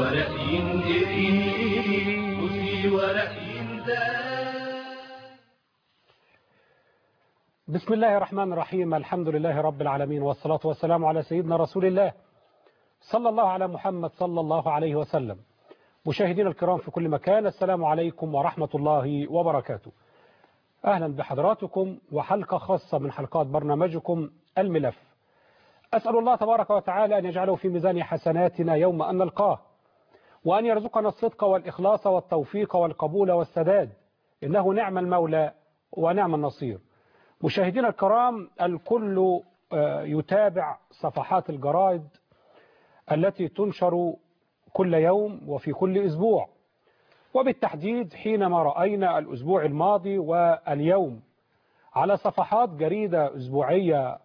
ورأي إريد وفي ورأي ذا بسم الله الرحمن الرحيم الحمد لله رب العالمين والصلاة والسلام على سيدنا رسول الله صلى الله على محمد صلى الله عليه وسلم مشاهدينا الكرام في كل مكان السلام عليكم ورحمة الله وبركاته أهلا بحضراتكم وحلقة خاصة من حلقات برنامجكم الملف أسأل الله تبارك وتعالى أن يجعله في ميزان حسناتنا يوم أن نلقاه وأن يرزقنا الصدق والإخلاص والتوفيق والقبول والسداد إنه نعم المولى ونعم النصير مشاهدينا الكرام الكل يتابع صفحات الجرائد التي تنشر كل يوم وفي كل أسبوع وبالتحديد حينما رأينا الأسبوع الماضي واليوم على صفحات جريدة أسبوعية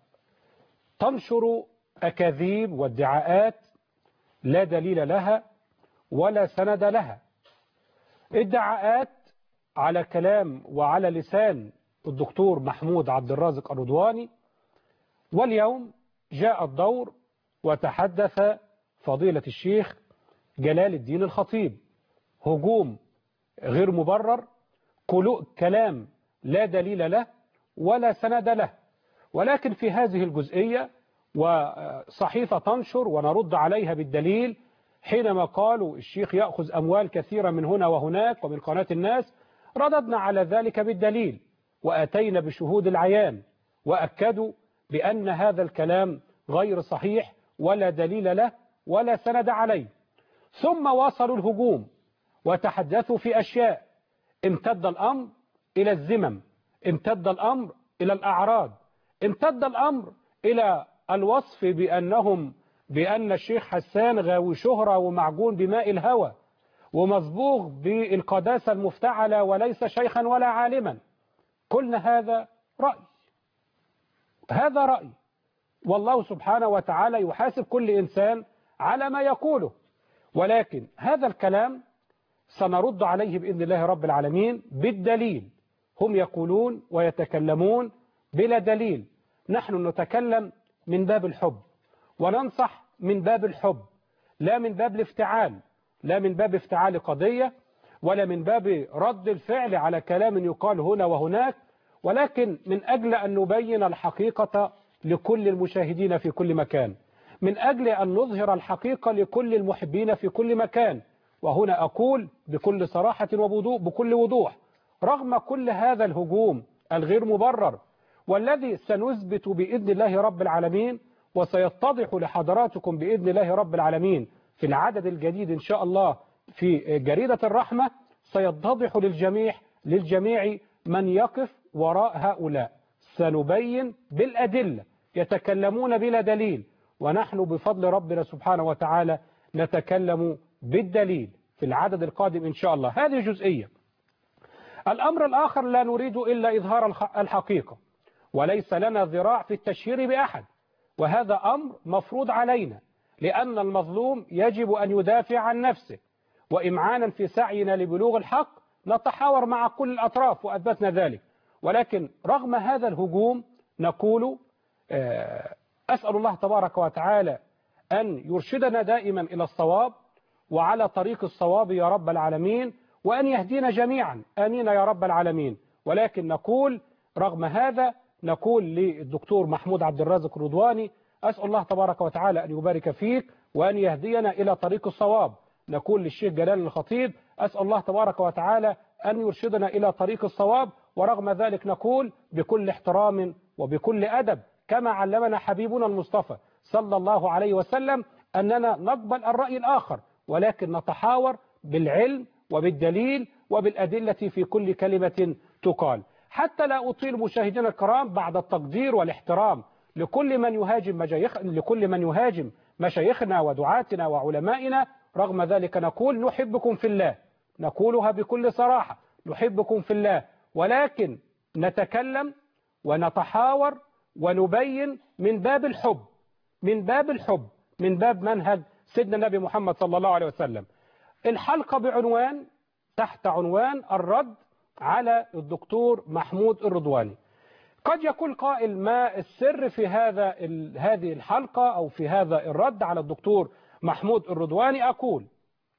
تنشر أكاذيب وادعاءات لا دليل لها ولا سند لها ادعاءات على كلام وعلى لسان الدكتور محمود عبد الرازق الرضواني واليوم جاء الدور وتحدث فضيلة الشيخ جلال الدين الخطيب هجوم غير مبرر كلام لا دليل له ولا سند له ولكن في هذه الجزئية وصحيفة تنشر ونرد عليها بالدليل حينما قالوا الشيخ يأخذ أموال كثيرة من هنا وهناك ومن قناة الناس رددنا على ذلك بالدليل وأتينا بشهود العيان وأكدوا بأن هذا الكلام غير صحيح ولا دليل له ولا سند عليه ثم واصلوا الهجوم وتحدثوا في أشياء امتد الأمر إلى الزمم امتد الأمر إلى الأعراض امتد الأمر إلى الوصف بأنهم بأن الشيخ حسان غاوي شهرة ومعجون بماء الهوى ومصبوغ بالقداسة المفتعلة وليس شيخا ولا عالما قلنا هذا رأي هذا رأي والله سبحانه وتعالى يحاسب كل إنسان على ما يقوله ولكن هذا الكلام سنرد عليه بإذن الله رب العالمين بالدليل هم يقولون ويتكلمون بلا دليل نحن نتكلم من باب الحب وننصح من باب الحب لا من باب الافتعال لا من باب افتعال قضية ولا من باب رد الفعل على كلام يقال هنا وهناك ولكن من أجل أن نبين الحقيقة لكل المشاهدين في كل مكان من أجل أن نظهر الحقيقة لكل المحبين في كل مكان وهنا أقول بكل صراحة وبوضوح بكل وضوح رغم كل هذا الهجوم الغير مبرر والذي سنثبت بإذن الله رب العالمين وسيتضح لحضراتكم بإذن الله رب العالمين في العدد الجديد إن شاء الله في جريدة الرحمة سيتضح للجميع للجميع من يقف وراء هؤلاء سنبين بالأدلة يتكلمون بلا دليل ونحن بفضل ربنا سبحانه وتعالى نتكلم بالدليل في العدد القادم إن شاء الله هذه جزئية الأمر الآخر لا نريد إلا إظهار الحقيقة وليس لنا ذراع في التشهير بأحد وهذا أمر مفروض علينا لأن المظلوم يجب أن يدافع عن نفسه وإمعانا في سعينا لبلوغ الحق نتحاور مع كل الأطراف وأثبتنا ذلك ولكن رغم هذا الهجوم نقول أسأل الله تبارك وتعالى أن يرشدنا دائما إلى الصواب وعلى طريق الصواب يا رب العالمين وأن يهدينا جميعا آمين يا رب العالمين ولكن نقول رغم هذا نقول للدكتور محمود عبد الرازق الرضواني أسأل الله تبارك وتعالى أن يبارك فيك وأن يهدينا إلى طريق الصواب نقول للشيخ جلال الخطيب أسأل الله تبارك وتعالى أن يرشدنا إلى طريق الصواب ورغم ذلك نقول بكل احترام وبكل أدب كما علمنا حبيبنا المصطفى صلى الله عليه وسلم أننا نقبل الرأي الآخر ولكن نتحاور بالعلم وبالدليل وبالأدلة في كل كلمة تقال حتى لا أطيل مشاهدينا الكرام بعد التقدير والاحترام لكل من يهاجم مشايخ لكل من يهاجم مشايخنا ودعاتنا وعلمائنا رغم ذلك نقول نحبكم في الله نقولها بكل صراحة نحبكم في الله ولكن نتكلم ونتحاور ونبين من باب الحب من باب الحب من باب منهج سيدنا النبي محمد صلى الله عليه وسلم الحلقة بعنوان تحت عنوان الرد على الدكتور محمود الرضواني قد يكون قائل ما السر في هذا هذه الحلقة أو في هذا الرد على الدكتور محمود الرضواني أقول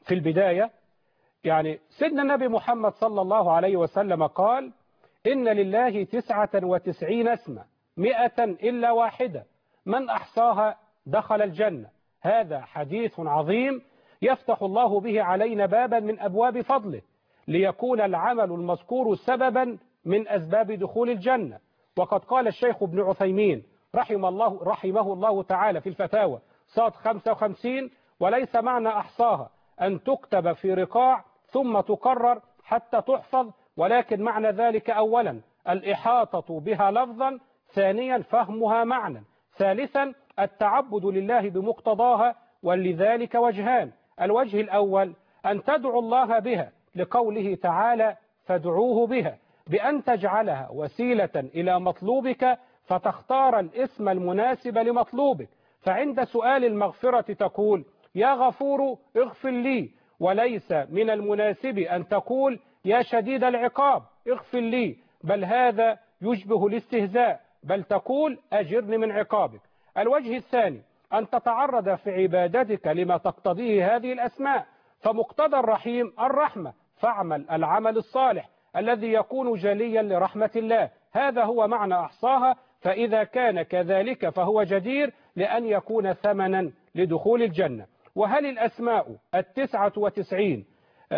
في البداية يعني سيدنا النبي محمد صلى الله عليه وسلم قال إن لله تسعة وتسعين اسما مئة إلا واحدة من أحصاها دخل الجنة هذا حديث عظيم يفتح الله به علينا بابا من أبواب فضله ليكون العمل المذكور سببا من أسباب دخول الجنة وقد قال الشيخ ابن عثيمين رحم الله رحمه الله تعالى في الفتاوى صاد 55 وليس معنى أحصاها أن تكتب في رقاع ثم تكرر حتى تحفظ ولكن معنى ذلك أولا الإحاطة بها لفظا ثانيا فهمها معنى ثالثا التعبد لله بمقتضاها ولذلك وجهان الوجه الأول أن تدعو الله بها لقوله تعالى فادعوه بها بأن تجعلها وسيلة إلى مطلوبك فتختار الاسم المناسب لمطلوبك فعند سؤال المغفرة تقول يا غفور اغفر لي وليس من المناسب أن تقول يا شديد العقاب اغفر لي بل هذا يشبه الاستهزاء بل تقول أجرني من عقابك الوجه الثاني أن تتعرض في عبادتك لما تقتضيه هذه الأسماء فمقتضى الرحيم الرحمة فاعمل العمل الصالح الذي يكون جليا لرحمة الله هذا هو معنى أحصاها فإذا كان كذلك فهو جدير لأن يكون ثمنا لدخول الجنة وهل الأسماء التسعة وتسعين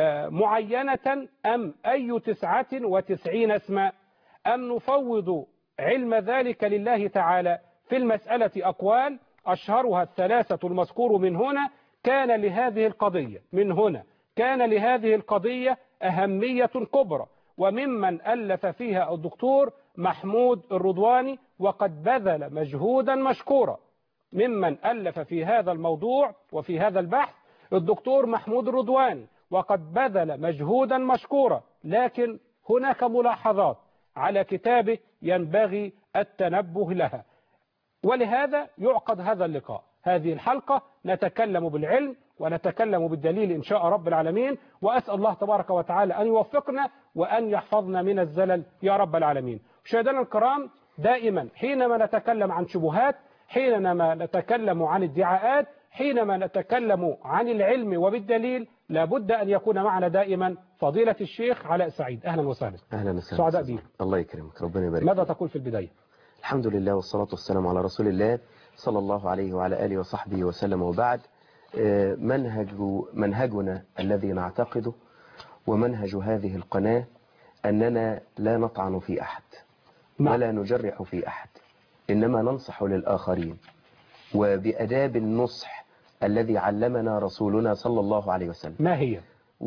معينة أم أي تسعة وتسعين اسماء أم نفوض علم ذلك لله تعالى في المسألة أقوال أشهرها الثلاثة المذكور من هنا كان لهذه القضية من هنا كان لهذه القضية أهمية كبرى وممن ألف فيها الدكتور محمود الرضواني وقد بذل مجهودا مشكورا ممن ألف في هذا الموضوع وفي هذا البحث الدكتور محمود الرضواني وقد بذل مجهودا مشكورا لكن هناك ملاحظات على كتابه ينبغي التنبه لها ولهذا يعقد هذا اللقاء هذه الحلقة نتكلم بالعلم ونتكلم بالدليل إن شاء رب العالمين وأسأل الله تبارك وتعالى أن يوفقنا وأن يحفظنا من الزلل يا رب العالمين مشاهدينا الكرام دائما حينما نتكلم عن شبهات حينما نتكلم عن ادعاءات حينما نتكلم عن العلم وبالدليل لابد أن يكون معنا دائما فضيلة الشيخ علاء سعيد أهلا وسهلا اهلا وسهلا سعداء أستاذ. بيك. الله يكرمك ربنا يبارك ماذا فيك. تقول في البداية الحمد لله والصلاة والسلام على رسول الله صلى الله عليه وعلى آله وصحبه وسلم وبعد آه، منهج منهجنا الذي نعتقده ومنهج هذه القناة أننا لا نطعن في أحد نعم. ولا نجرح في أحد إنما ننصح للآخرين وبأداب النصح الذي علمنا رسولنا صلى الله عليه وسلم ما هي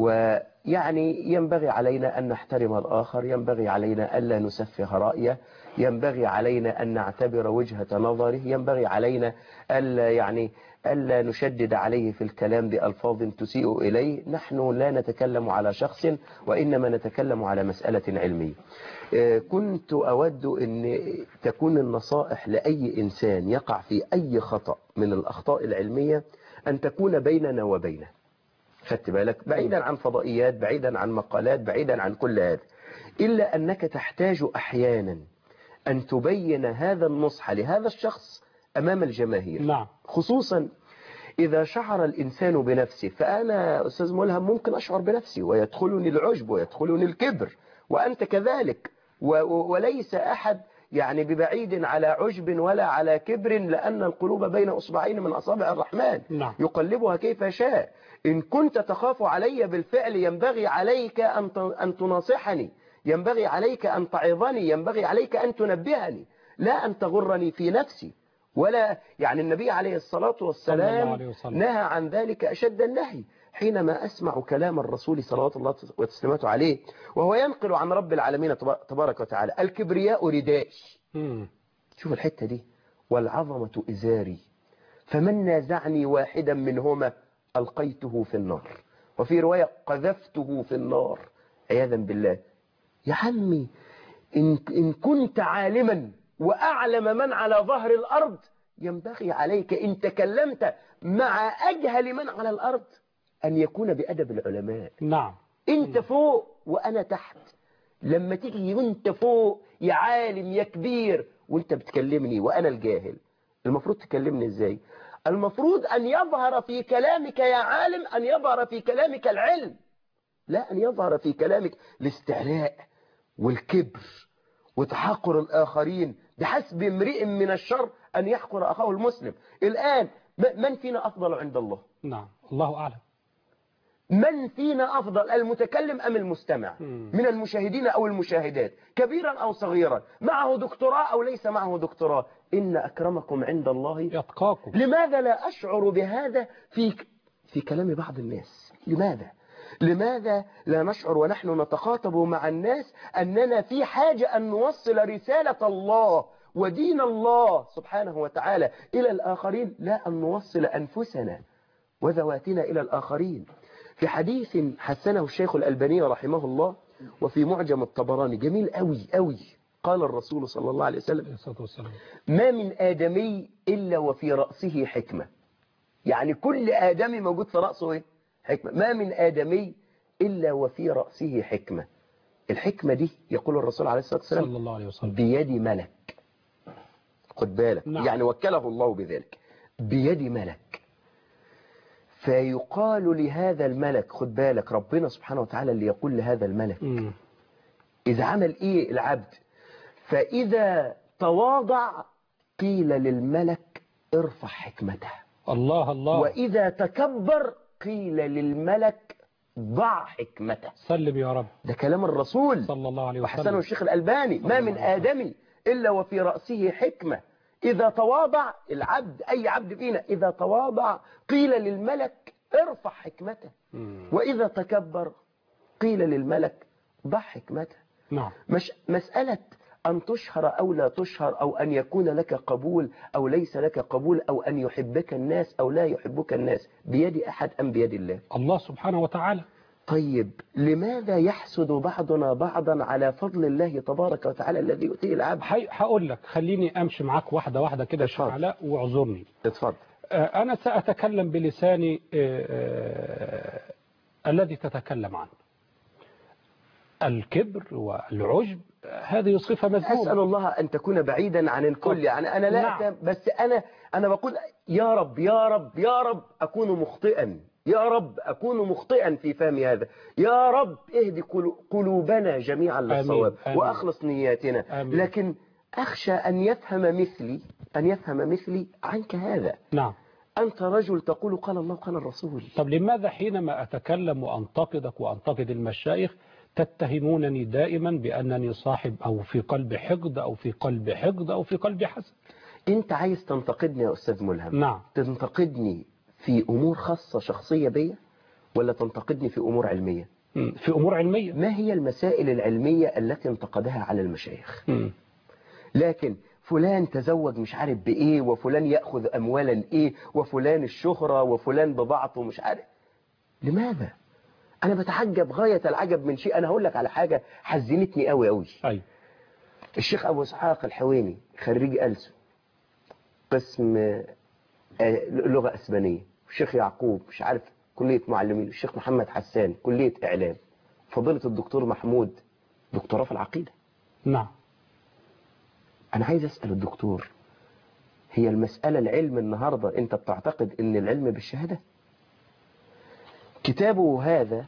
ويعني ينبغي علينا أن نحترم الآخر ينبغي علينا ألا نسفه رأيه ينبغي علينا أن نعتبر وجهة نظره ينبغي علينا ألا يعني ألا نشدد عليه في الكلام بألفاظ تسيء إليه نحن لا نتكلم على شخص وإنما نتكلم على مسألة علمية آه، كنت أود أن تكون النصائح لأي إنسان يقع في أي خطأ من الأخطاء العلمية أن تكون بيننا وبينه خدت بالك بعيدا عن فضائيات بعيدا عن مقالات بعيدا عن كل هذا إلا أنك تحتاج أحيانا أن تبين هذا النصح لهذا الشخص أمام الجماهير نعم خصوصا إذا شعر الإنسان بنفسه فأنا أستاذ ملهم ممكن أشعر بنفسي ويدخلني العجب ويدخلني الكبر وأنت كذلك و- و- وليس أحد يعني ببعيد على عجب ولا على كبر لأن القلوب بين أصبعين من أصابع الرحمن نعم. يقلبها كيف يشاء إن كنت تخاف علي بالفعل ينبغي عليك أن ت- أن تناصحني ينبغي عليك أن تعظني ينبغي عليك أن تنبهني لا أن تغرني في نفسي ولا يعني النبي عليه الصلاة صلى والسلام الله عليه وسلم. نهى عن ذلك أشد النهي حينما أسمع كلام الرسول صلوات الله وتسليماته عليه وهو ينقل عن رب العالمين تبا- تبارك وتعالى الكبرياء ردائي مم. شوف الحتة دي والعظمة إزاري فمن نازعني واحدا منهما ألقيته في النار وفي رواية قذفته في النار عياذا بالله يا عمي إن, إن كنت عالما وأعلم من على ظهر الأرض ينبغي عليك إن تكلمت مع أجهل من على الأرض أن يكون بأدب العلماء نعم انت فوق وانا تحت لما تيجي وانت فوق يا عالم يا كبير وانت بتكلمني وانا الجاهل المفروض تكلمني ازاي المفروض أن يظهر في كلامك يا عالم أن يظهر في كلامك العلم لا أن يظهر في كلامك الاستعلاء والكبر وتحقر الآخرين بحسب امرئ من الشر أن يحقر أخاه المسلم الآن م- من فينا أفضل عند الله نعم الله أعلم من فينا أفضل المتكلم أم المستمع مم. من المشاهدين أو المشاهدات كبيرا أو صغيرا معه دكتوراه أو ليس معه دكتوراه إن أكرمكم عند الله يتقاكم لماذا لا أشعر بهذا في في كلام بعض الناس لماذا لماذا لا نشعر ونحن نتخاطب مع الناس أننا في حاجة أن نوصل رسالة الله ودين الله سبحانه وتعالى إلى الآخرين لا أن نوصل أنفسنا وذواتنا إلى الآخرين في حديث حسنه الشيخ الألباني رحمه الله وفي معجم الطبراني جميل أوي أوي قال الرسول صلى الله عليه وسلم عليه الصلاة والسلام ما من آدمي إلا وفي رأسه حكمة يعني كل آدمي موجود في رأسه إيه؟ حكمة ما من آدمي إلا وفي رأسه حكمة الحكمة دي يقول الرسول عليه الصلاة والسلام صلى الله عليه وسلم بيد ملك خد بالك نعم. يعني وكله الله بذلك بيد ملك فيقال لهذا الملك خد بالك ربنا سبحانه وتعالى اللي يقول لهذا الملك مم. إذا عمل إيه العبد فإذا تواضع قيل للملك ارفع حكمته الله الله وإذا تكبر قيل للملك ضع حكمته سلم يا رب ده كلام الرسول صلى الله عليه وحسنه وسلم الشيخ الألباني ما الله من عليه وسلم. آدم إلا وفي رأسه حكمة إذا تواضع العبد أي عبد فينا إذا تواضع قيل للملك ارفع حكمته مم. وإذا تكبر قيل للملك ضع حكمته نعم مش مسألة أن تشهر أو لا تشهر أو أن يكون لك قبول أو ليس لك قبول أو أن يحبك الناس أو لا يحبك الناس بيد أحد أم بيد الله الله سبحانه وتعالى طيب لماذا يحسد بعضنا بعضا على فضل الله تبارك وتعالى الذي يؤتيه العبد حي- هقول لك خليني أمشي معاك واحدة واحدة كده يا شيخ اتفضل. علاء واعذرني اتفضل آه، أنا سأتكلم بلساني آه، آه، الذي تتكلم عنه الكبر والعجب آه، هذه صفة أسأل مذمومة الله أن تكون بعيدا عن الكل يعني أنا لا نعم. نعم. بس أنا أنا بقول يا رب يا رب يا رب أكون مخطئا يا رب أكون مخطئا في فهم هذا يا رب اهدي قلو- قلوبنا جميعا للصواب آمين. وأخلص نياتنا آمين. لكن أخشى أن يفهم مثلي أن يفهم مثلي عنك هذا نعم أنت رجل تقول قال الله قال الرسول طب لماذا حينما أتكلم وأنتقدك وأنتقد المشايخ تتهمونني دائما بأنني صاحب أو في قلب حقد أو في قلب حقد أو في قلب حسد أنت عايز تنتقدني يا أستاذ ملهم نعم تنتقدني في أمور خاصة شخصية بيا ولا تنتقدني في أمور علمية مم. في أمور علمية ما هي المسائل العلمية التي انتقدها على المشايخ مم. لكن فلان تزوج مش عارف بإيه وفلان يأخذ أموالا إيه وفلان الشهرة وفلان بضعته مش عارف لماذا أنا بتعجب غاية العجب من شيء أنا هقول لك على حاجة حزنتني قوي قوي أيوة الشيخ أبو إسحاق الحويني خريج ألسو قسم آه، لغة أسبانية الشيخ يعقوب مش عارف كلية معلمين الشيخ محمد حسان كلية إعلام فضيلة الدكتور محمود دكتوراه في العقيدة نعم أنا عايز أسأل الدكتور هي المسألة العلم النهاردة أنت بتعتقد أن العلم بالشهادة كتابه هذا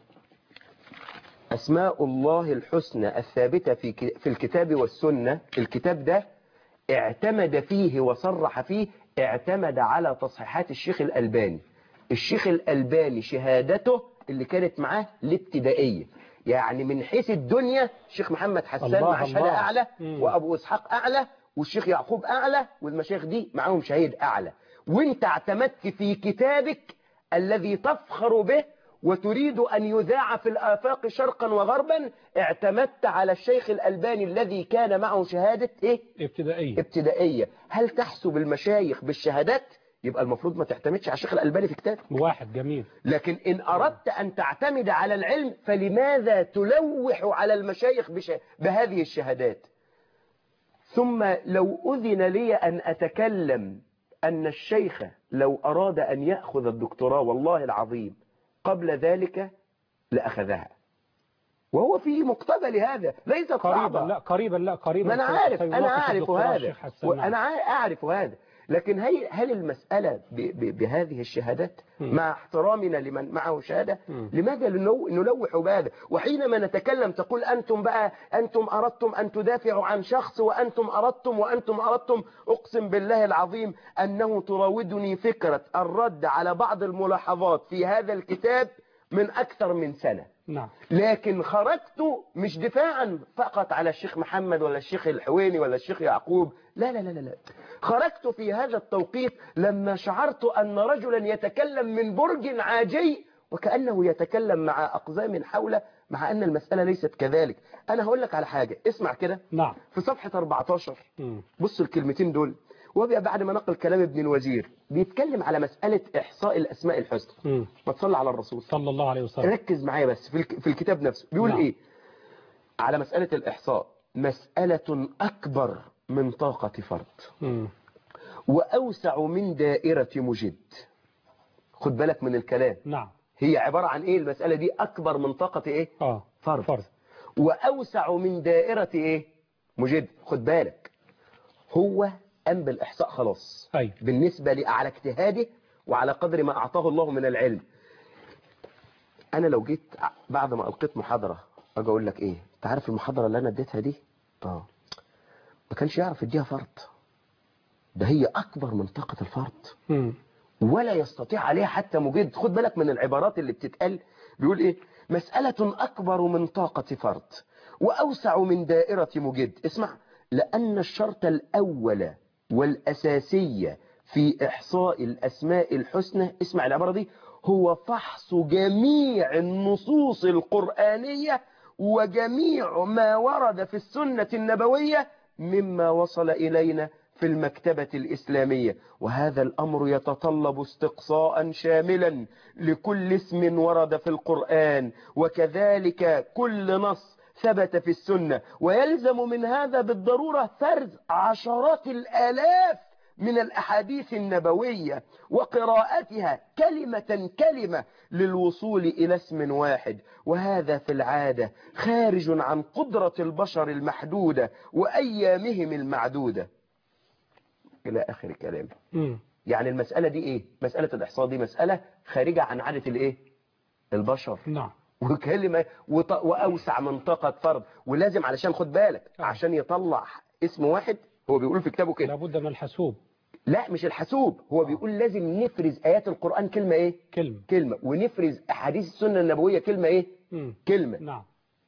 أسماء الله الحسنى الثابتة في ك- في الكتاب والسنة الكتاب ده اعتمد فيه وصرح فيه اعتمد على تصحيحات الشيخ الألباني الشيخ الألباني شهادته اللي كانت معاه الابتدائية يعني من حيث الدنيا الشيخ محمد حسان الله مع شهادة الله. أعلى مم. وأبو إسحاق أعلى والشيخ يعقوب أعلى والمشايخ دي معاهم شهيد أعلى وانت اعتمدت في كتابك الذي تفخر به وتريد أن يذاع في الآفاق شرقا وغربا اعتمدت على الشيخ الألباني الذي كان معه شهادة إيه؟ ابتدائية ابتدائية هل تحسب المشايخ بالشهادات؟ يبقى المفروض ما تعتمدش على الشيخ الألباني في كتابك واحد جميل لكن إن أردت أن تعتمد على العلم فلماذا تلوح على المشايخ بش... بهذه الشهادات ثم لو أذن لي أن أتكلم أن الشيخ لو أراد أن يأخذ الدكتوراه والله العظيم قبل ذلك لأخذها وهو في مقتبل هذا ليست قريبا صعبة لا قريبا لا قريبا ما أنا سي- عارف سيناقش أنا أعرف الدكتور هذا الشيخ حسن وأنا نعم. عا- أعرف هذا لكن هل هل المسألة ب ب بهذه الشهادات مم. مع احترامنا لمن معه شهادة مم. لماذا نلو- نلوح بهذا وحينما نتكلم تقول أنتم بقى أنتم أردتم أن تدافعوا عن شخص وأنتم أردتم وأنتم أردتم أقسم بالله العظيم أنه تراودني فكرة الرد على بعض الملاحظات في هذا الكتاب من أكثر من سنة نعم لكن خرجت مش دفاعا فقط على الشيخ محمد ولا الشيخ الحويني ولا الشيخ يعقوب لا لا لا لا لا خرجت في هذا التوقيت لما شعرت أن رجلا يتكلم من برج عاجي وكأنه يتكلم مع أقزام حوله مع أن المسألة ليست كذلك أنا هقول لك على حاجة اسمع كده نعم في صفحة 14 مم. بص الكلمتين دول وبقى بعد ما نقل كلام ابن الوزير بيتكلم على مسألة إحصاء الأسماء الحسنى مم. ما تصلي على الرسول صلى الله عليه وسلم ركز معايا بس في الك- في الكتاب نفسه بيقول نعم. ايه على مسألة الإحصاء مسألة أكبر من طاقة فرد مم. وأوسع من دائرة مجد خد بالك من الكلام نعم هي عبارة عن ايه المسألة دي أكبر من طاقة ايه اه فرد فرض وأوسع من دائرة ايه مجد خد بالك هو قام بالإحصاء خلاص أي بالنسبة لي على اجتهاده وعلى قدر ما أعطاه الله من العلم أنا لو جيت بعد ما ألقيت محاضرة أجي أقول لك إيه أنت عارف المحاضرة اللي أنا اديتها دي آه ما كانش يعرف يديها فرد ده هي أكبر من طاقة الفرد مم. ولا يستطيع عليها حتى مجد خد بالك من العبارات اللي بتتقال بيقول ايه مسألة أكبر من طاقة فرد وأوسع من دائرة مجد اسمع لأن الشرط الأول والأساسي في إحصاء الأسماء الحسنى اسمع العبارة دي هو فحص جميع النصوص القرآنية وجميع ما ورد في السنة النبوية مما وصل إلينا في المكتبة الإسلامية وهذا الأمر يتطلب استقصاء شاملا لكل اسم ورد في القرآن وكذلك كل نص ثبت في السنة ويلزم من هذا بالضرورة فرز عشرات الآلاف من الأحاديث النبوية وقراءتها كلمة كلمة للوصول إلى اسم واحد وهذا في العادة خارج عن قدرة البشر المحدودة وأيامهم المعدودة إلى آخر كلام مم. يعني المسألة دي إيه مسألة الإحصاء دي مسألة خارجة عن عادة الإيه البشر نعم وكلمة وط... وأوسع منطقة فرد ولازم علشان خد بالك آه. عشان يطلع اسم واحد هو بيقول في كتابه كده لابد من الحسوب لا مش الحسوب هو بيقول لازم نفرز آيات القرآن كلمة إيه كلمة كلمة ونفرز أحاديث السنة النبوية كلمة إيه مم. كلمة نعم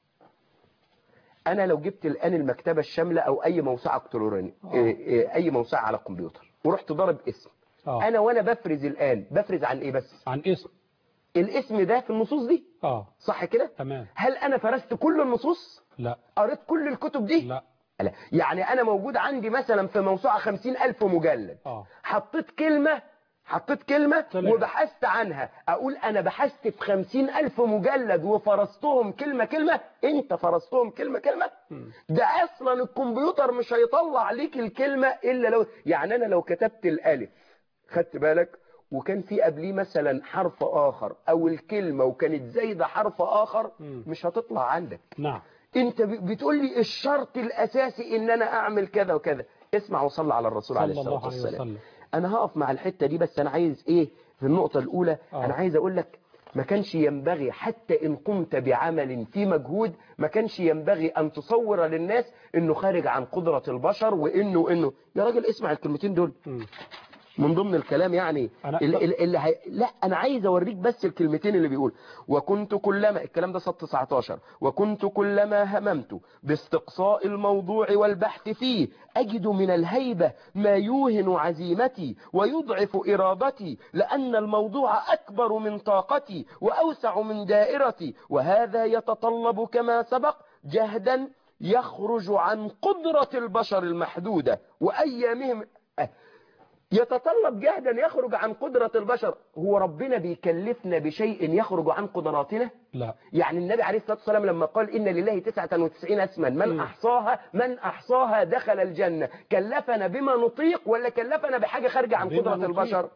أنا لو جبت الآن المكتبة الشاملة أو أي موسوعة إلكترونية آه. إيه، إيه، أي موسوعة على الكمبيوتر ورحت ضارب اسم اه أنا وأنا بفرز الآن بفرز عن إيه بس عن اسم الاسم ده في النصوص دي اه صح كده تمام هل أنا فرزت كل النصوص لا قريت كل الكتب دي لا لا يعني أنا موجود عندي مثلا في موسوعة خمسين ألف مجلد اه حطيت كلمة حطيت كلمة طلع. وبحثت عنها أقول أنا بحثت في خمسين ألف مجلد وفرستهم كلمة كلمة أنت فرستهم كلمة كلمة مم. ده أصلا الكمبيوتر مش هيطلع ليك الكلمة إلا لو يعني أنا لو كتبت الألف خدت بالك وكان في قبليه مثلا حرف آخر أو الكلمة وكانت زايدة حرف آخر مم. مش هتطلع عندك نعم انت ب- بتقول لي الشرط الاساسي ان انا اعمل كذا وكذا اسمع وصلى على الرسول عليه صلى الصلاه الله عليه والسلام وسلم انا هقف مع الحته دي بس انا عايز ايه في النقطه الاولى آه. انا عايز اقول لك ما كانش ينبغي حتى ان قمت بعمل في مجهود ما كانش ينبغي ان تصور للناس انه خارج عن قدره البشر وانه انه يا راجل اسمع الكلمتين دول مم. من ضمن الكلام يعني أنا- ال- ال- اللي هي... لا انا عايز اوريك بس الكلمتين اللي بيقول وكنت كلما الكلام ده صد 19 وكنت كلما هممت باستقصاء الموضوع والبحث فيه اجد من الهيبة ما يوهن عزيمتي ويضعف ارادتي لان الموضوع اكبر من طاقتي واوسع من دائرتي وهذا يتطلب كما سبق جهدا يخرج عن قدرة البشر المحدودة وايامهم أه يتطلب جهدا يخرج عن قدرة البشر هو ربنا بيكلفنا بشيء يخرج عن قدراتنا لا يعني النبي عليه الصلاة والسلام لما قال إن لله 99 اسما من مم. أحصاها من أحصاها دخل الجنة كلفنا بما نطيق ولا كلفنا بحاجة خارجة عن بما قدرة نطيق. البشر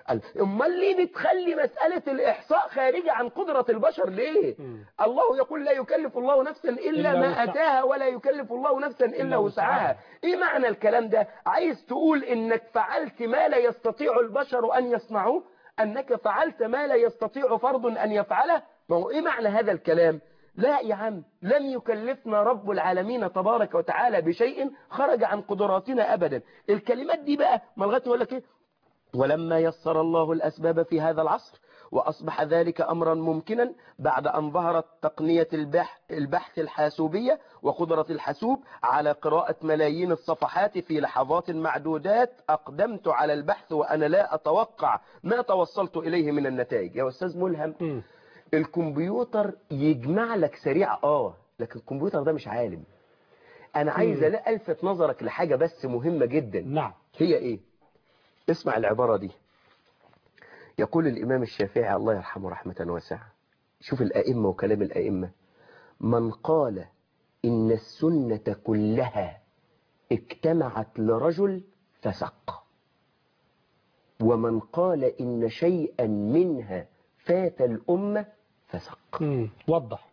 قال امال ليه بتخلي مسألة الإحصاء خارجة عن قدرة البشر ليه مم. الله يقول لا يكلف الله نفسا إلا, إلا ما وسع- أتاها ولا يكلف الله نفسا إلا, إلا وسعها وسعها. إيه معنى الكلام ده عايز تقول إنك فعلت ما لا يستطيع البشر أن يصنعوه أنك فعلت ما لا يستطيع فرد أن يفعله ما هو إيه معنى هذا الكلام لا يا عم لم يكلفنا رب العالمين تبارك وتعالى بشيء خرج عن قدراتنا أبدا الكلمات دي بقى ما لغايه يقول لك إيه ولما يسر الله الأسباب في هذا العصر وأصبح ذلك أمرا ممكنا بعد أن ظهرت تقنية البحث, البحث الحاسوبية وقدرة الحاسوب على قراءة ملايين الصفحات في لحظات معدودات أقدمت على البحث وأنا لا أتوقع ما توصلت إليه من النتائج يا أستاذ ملهم مم. الكمبيوتر يجمع لك سريع آه لكن الكمبيوتر ده مش عالم أنا عايز مم. ألفت نظرك لحاجة بس مهمة جدا نعم هي ايه اسمع العبارة دي يقول الامام الشافعي الله يرحمه رحمة واسعة شوف الائمة وكلام الائمة من قال ان السنة كلها اجتمعت لرجل فسق ومن قال ان شيئا منها فات الامة فسق مم. وضح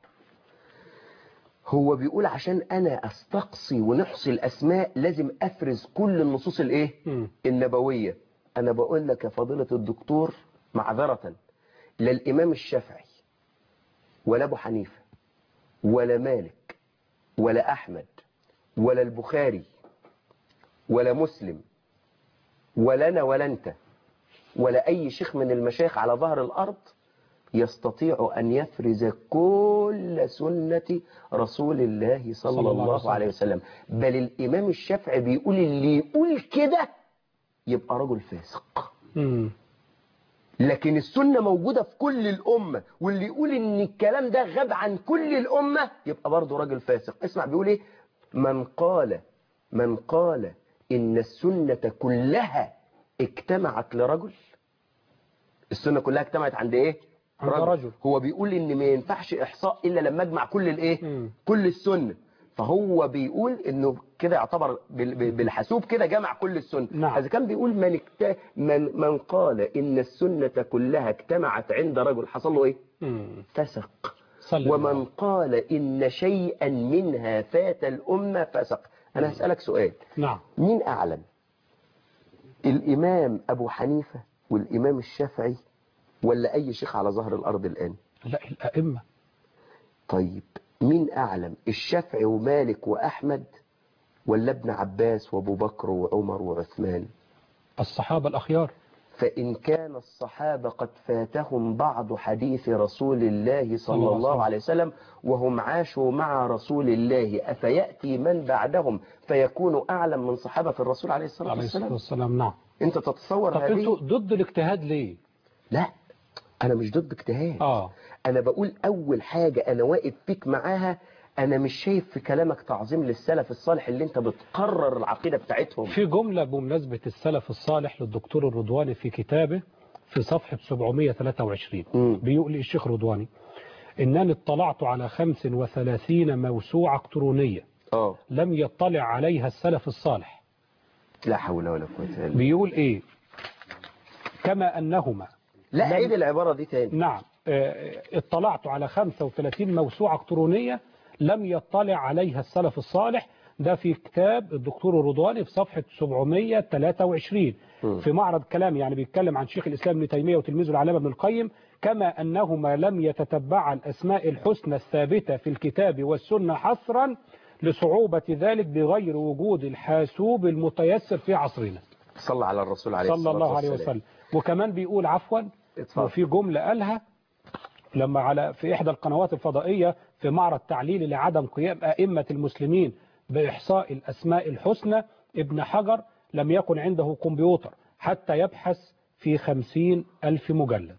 هو بيقول عشان انا استقصي ونحصي الاسماء لازم افرز كل النصوص الايه مم. النبوية أنا بقول لك يا فضيلة الدكتور معذرة لا الإمام الشافعي ولا أبو حنيفة ولا مالك ولا أحمد ولا البخاري ولا مسلم ولا أنا ولا أنت ولا أي شيخ من المشايخ على ظهر الأرض يستطيع أن يفرز كل سنة رسول الله صلى, صلى الله عليه الله وسلم. عليه وسلم بل الإمام الشافعي بيقول اللي يقول كده يبقى رجل فاسق مم. لكن السنة موجودة في كل الأمة واللي يقول ان الكلام ده غاب عن كل الأمة يبقى برضه راجل فاسق اسمع بيقول ايه من قال من قال ان السنة كلها اجتمعت لرجل السنة كلها اجتمعت عند ايه عند رجل. هو بيقول ان ما ينفعش احصاء الا لما اجمع كل الايه مم. كل السنة فهو بيقول انه كده يعتبر بال- بال- بالحاسوب كده جمع كل السنة نعم. اذا كان بيقول من, اكت... من من قال ان السنة كلها اجتمعت عند رجل حصل له ايه مم. فسق صلى ومن الله. قال ان شيئا منها فات الامة فسق انا هسألك سؤال نعم مين اعلم الامام ابو حنيفة والامام الشافعي ولا اي شيخ على ظهر الارض الان لا الأئمة طيب مين أعلم الشافعي ومالك وأحمد ولا ابن عباس وابو بكر وعمر وعثمان الصحابة الأخيار فإن كان الصحابة قد فاتهم بعض حديث رسول الله صلى الله عليه وسلم وهم عاشوا مع رسول الله أفيأتي من بعدهم فيكون أعلم من صحابة الرسول عليه الصلاة عليه الصلاة والسلام والسلام نعم أنت تتصور طب انتوا هذه ضد الاجتهاد ليه لا أنا مش ضد اجتهاد اه انا بقول اول حاجة انا واقف فيك معاها انا مش شايف في كلامك تعظيم للسلف الصالح اللي انت بتقرر العقيدة بتاعتهم في جملة بمناسبة السلف الصالح للدكتور الرضواني في كتابه في صفحة 723 مم. بيقول لي الشيخ رضواني إنني اطلعت على 35 موسوعة إلكترونية اه لم يطلع عليها السلف الصالح لا حول ولا قوة الا بالله بيقول إيه كما أنهما لا لم- عيد العبارة دي تاني نعم آه، اطلعت على 35 موسوعة إلكترونية لم يطلع عليها السلف الصالح ده في كتاب الدكتور الرضواني في صفحة 723 مم. في معرض كلام يعني بيتكلم عن شيخ الإسلام ابن تيمية وتلميذه العلامة ابن القيم كما أنهما لم يتتبع الأسماء الحسنى الثابتة في الكتاب والسنة حصرا لصعوبة ذلك بغير وجود الحاسوب المتيسر في عصرنا صلى على الرسول عليه صلى الصلاة الله عليه والسلام. وسلم وكمان بيقول عفوا اتفضل. وفي جملة قالها لما على في إحدى القنوات الفضائية في معرض تعليل لعدم قيام أئمة المسلمين بإحصاء الأسماء الحسنى ابن حجر لم يكن عنده كمبيوتر حتى يبحث في خمسين ألف مجلد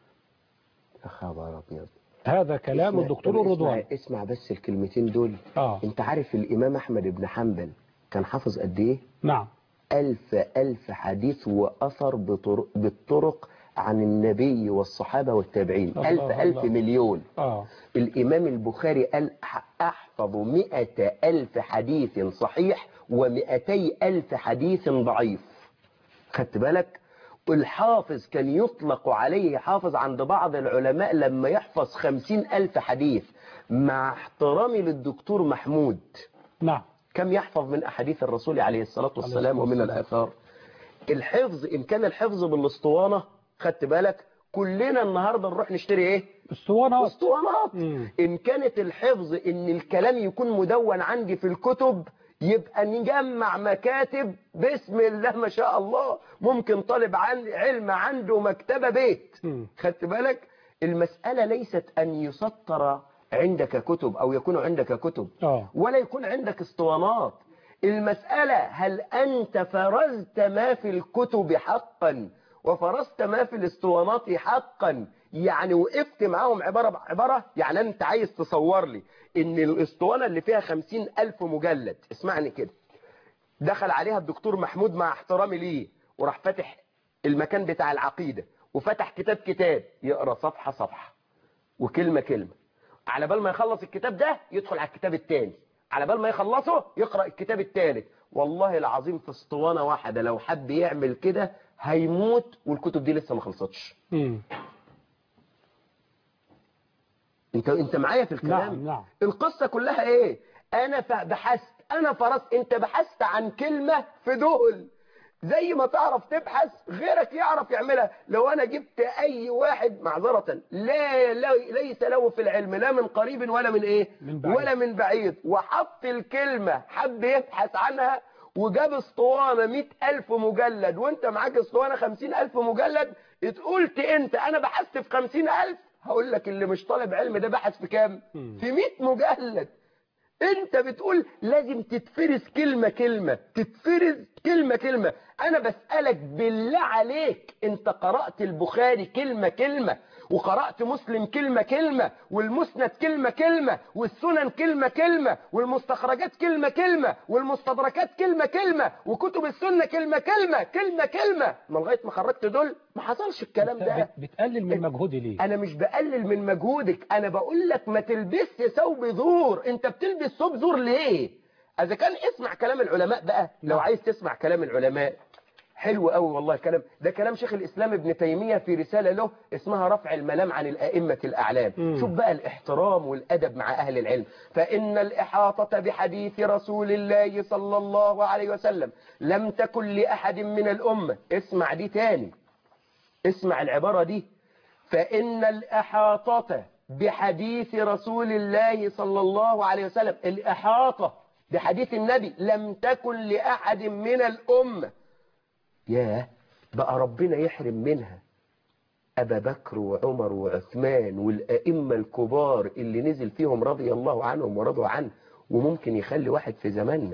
يا خبر ابيض هذا كلام اسمع- الدكتور طب الرضواني اسمع, اسمع بس الكلمتين دول آه انت عارف الامام احمد بن حنبل كان حافظ قد ايه نعم ألف ألف حديث وأثر بطرق بالطرق عن النبي والصحابة والتابعين الله ألف الله. ألف مليون آه الإمام البخاري قال أح- أحفظ مئة ألف حديث صحيح ومئتي ألف حديث ضعيف خدت بالك الحافظ كان يطلق عليه حافظ عند بعض العلماء لما يحفظ خمسين ألف حديث مع احترامي للدكتور محمود نعم كم يحفظ من أحاديث الرسول عليه الصلاة والسلام ومن الآثار الحفظ إن كان الحفظ بالاسطوانة خدت بالك كلنا النهاردة نروح نشتري ايه اسطوانات اسطوانات مم. ان كانت الحفظ ان الكلام يكون مدون عندي في الكتب يبقى نجمع مكاتب بسم الله ما شاء الله ممكن طالب عن علم عنده مكتبة بيت مم. خدت بالك المسألة ليست أن يسطر عندك كتب أو يكون عندك كتب اه ولا يكون عندك اسطوانات المسألة هل أنت فرزت ما في الكتب حقا وفرزت ما في الاسطوانات حقا يعني وقفت معاهم عبارة بعبارة يعني أنت عايز تصور لي إن الاسطوانة اللي فيها خمسين ألف مجلد اسمعني كده دخل عليها الدكتور محمود مع احترامي ليه وراح فاتح المكان بتاع العقيدة وفتح كتاب كتاب يقرأ صفحة صفحة وكلمة كلمة على بال ما يخلص الكتاب ده يدخل على الكتاب التاني على بال ما يخلصه يقرأ الكتاب التالت والله العظيم في اسطوانة واحدة لو حب يعمل كده هيموت والكتب دي لسه ما خلصتش مم. انت انت معايا في الكلام نعم نعم القصة كلها ايه انا ف- بحثت انا فرست انت بحثت عن كلمة في دول زي ما تعرف تبحث غيرك يعرف يعملها لو انا جبت اي واحد معذرة لا, لا ليس له في العلم لا من قريب ولا من ايه من بعيد. ولا من بعيد وحط الكلمة حب يبحث عنها وجاب اسطوانة مئة ألف مجلد وانت معاك اسطوانة خمسين ألف مجلد قلت انت انا بحثت في خمسين ألف هقول لك اللي مش طالب علم ده بحث في كام مم. في مئة مجلد انت بتقول لازم تتفرز كلمة كلمة تتفرز كلمة كلمة انا بسألك بالله عليك انت قرأت البخاري كلمة كلمة وقرأت مسلم كلمة كلمة والمسند كلمة كلمة والسنن كلمة كلمة والمستخرجات كلمة كلمة والمستدركات كلمة كلمة وكتب السنة كلمة كلمة كلمة كلمة ما لغاية ما خرجت دول ما حصلش الكلام ده بت- بتقلل من مجهودي ليه انا مش بقلل من مجهودك انا بقول لك ما تلبسش ثوب زور انت بتلبس ثوب زور ليه اذا كان اسمع كلام العلماء بقى لو نعم. عايز تسمع كلام العلماء حلو قوي والله كلام ده كلام شيخ الاسلام ابن تيمية في رسالة له اسمها رفع الملام عن الائمة الاعلام مم. شوف بقى الاحترام والادب مع اهل العلم فان الاحاطة بحديث رسول الله صلى الله عليه وسلم لم تكن لاحد من الامة اسمع دي تاني اسمع العبارة دي فإن الإحاطة بحديث رسول الله صلى الله عليه وسلم الإحاطة بحديث النبي لم تكن لأحد من الأمة ياه بقى ربنا يحرم منها أبا بكر وعمر وعثمان والأئمة الكبار اللي نزل فيهم رضي الله عنهم ورضوا عنه وممكن يخلي واحد في زماننا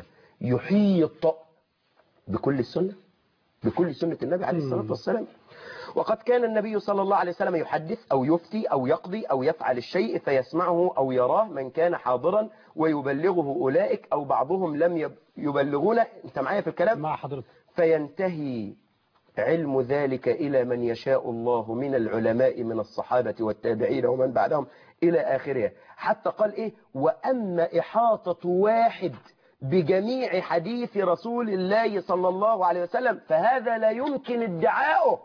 يحيط بكل السنة بكل سنة النبي عليه الصلاة مم. والسلام وقد كان النبي صلى الله عليه وسلم يحدث أو يفتي أو يقضي أو يفعل الشيء فيسمعه أو يراه من كان حاضرا ويبلغه أولئك أو بعضهم لم يب- يبلغونه أنت معايا في الكلام مع حضرتك فينتهي علم ذلك إلى من يشاء الله من العلماء من الصحابة والتابعين ومن بعدهم إلى آخرها حتى قال إيه وأما إحاطة واحد بجميع حديث رسول الله صلى الله عليه وسلم فهذا لا يمكن ادعاؤه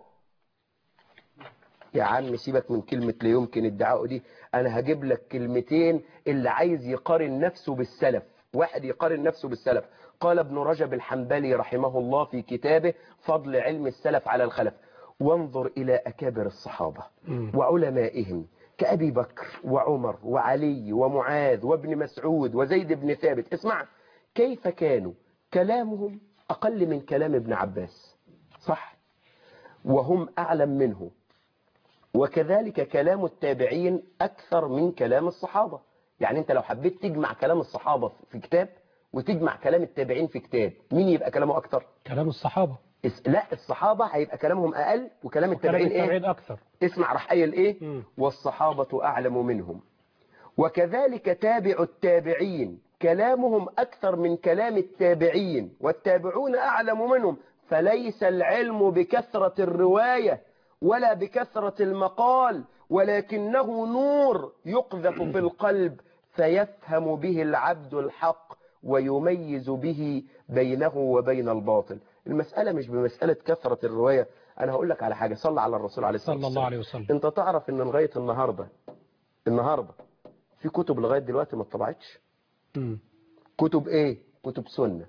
يا عم سيبك من كلمة لا يمكن ادعاؤه دي أنا هجيب لك كلمتين اللي عايز يقارن نفسه بالسلف واحد يقارن نفسه بالسلف قال ابن رجب الحنبلي رحمه الله في كتابه فضل علم السلف على الخلف وانظر إلى أكابر الصحابة مم. وعلمائهم كأبي بكر وعمر وعلي ومعاذ وابن مسعود وزيد بن ثابت اسمع كيف كانوا كلامهم أقل من كلام ابن عباس صح وهم أعلم منه وكذلك كلام التابعين أكثر من كلام الصحابة يعني أنت لو حبيت تجمع كلام الصحابة في كتاب وتجمع كلام التابعين في كتاب مين يبقى كلامه أكثر كلام الصحابة اس- لا الصحابة هيبقى كلامهم أقل وكلام كلام التابعين إيه التابعين أكثر اسمع راح قايل إيه مم. والصحابة أعلم منهم وكذلك تابع التابعين كلامهم أكثر من كلام التابعين والتابعون أعلم منهم فليس العلم بكثرة الرواية ولا بكثرة المقال ولكنه نور يقذف في القلب فيفهم به العبد الحق ويميز به بينه وبين الباطل المسألة مش بمسألة كثرة الرواية انا هقول لك على حاجه صلى على الرسول عليه الصلاه صلى الله عليه وسلم انت تعرف ان لغايه النهارده النهارده في كتب لغايه دلوقتي ما اتطبعتش مم. كتب ايه كتب سنه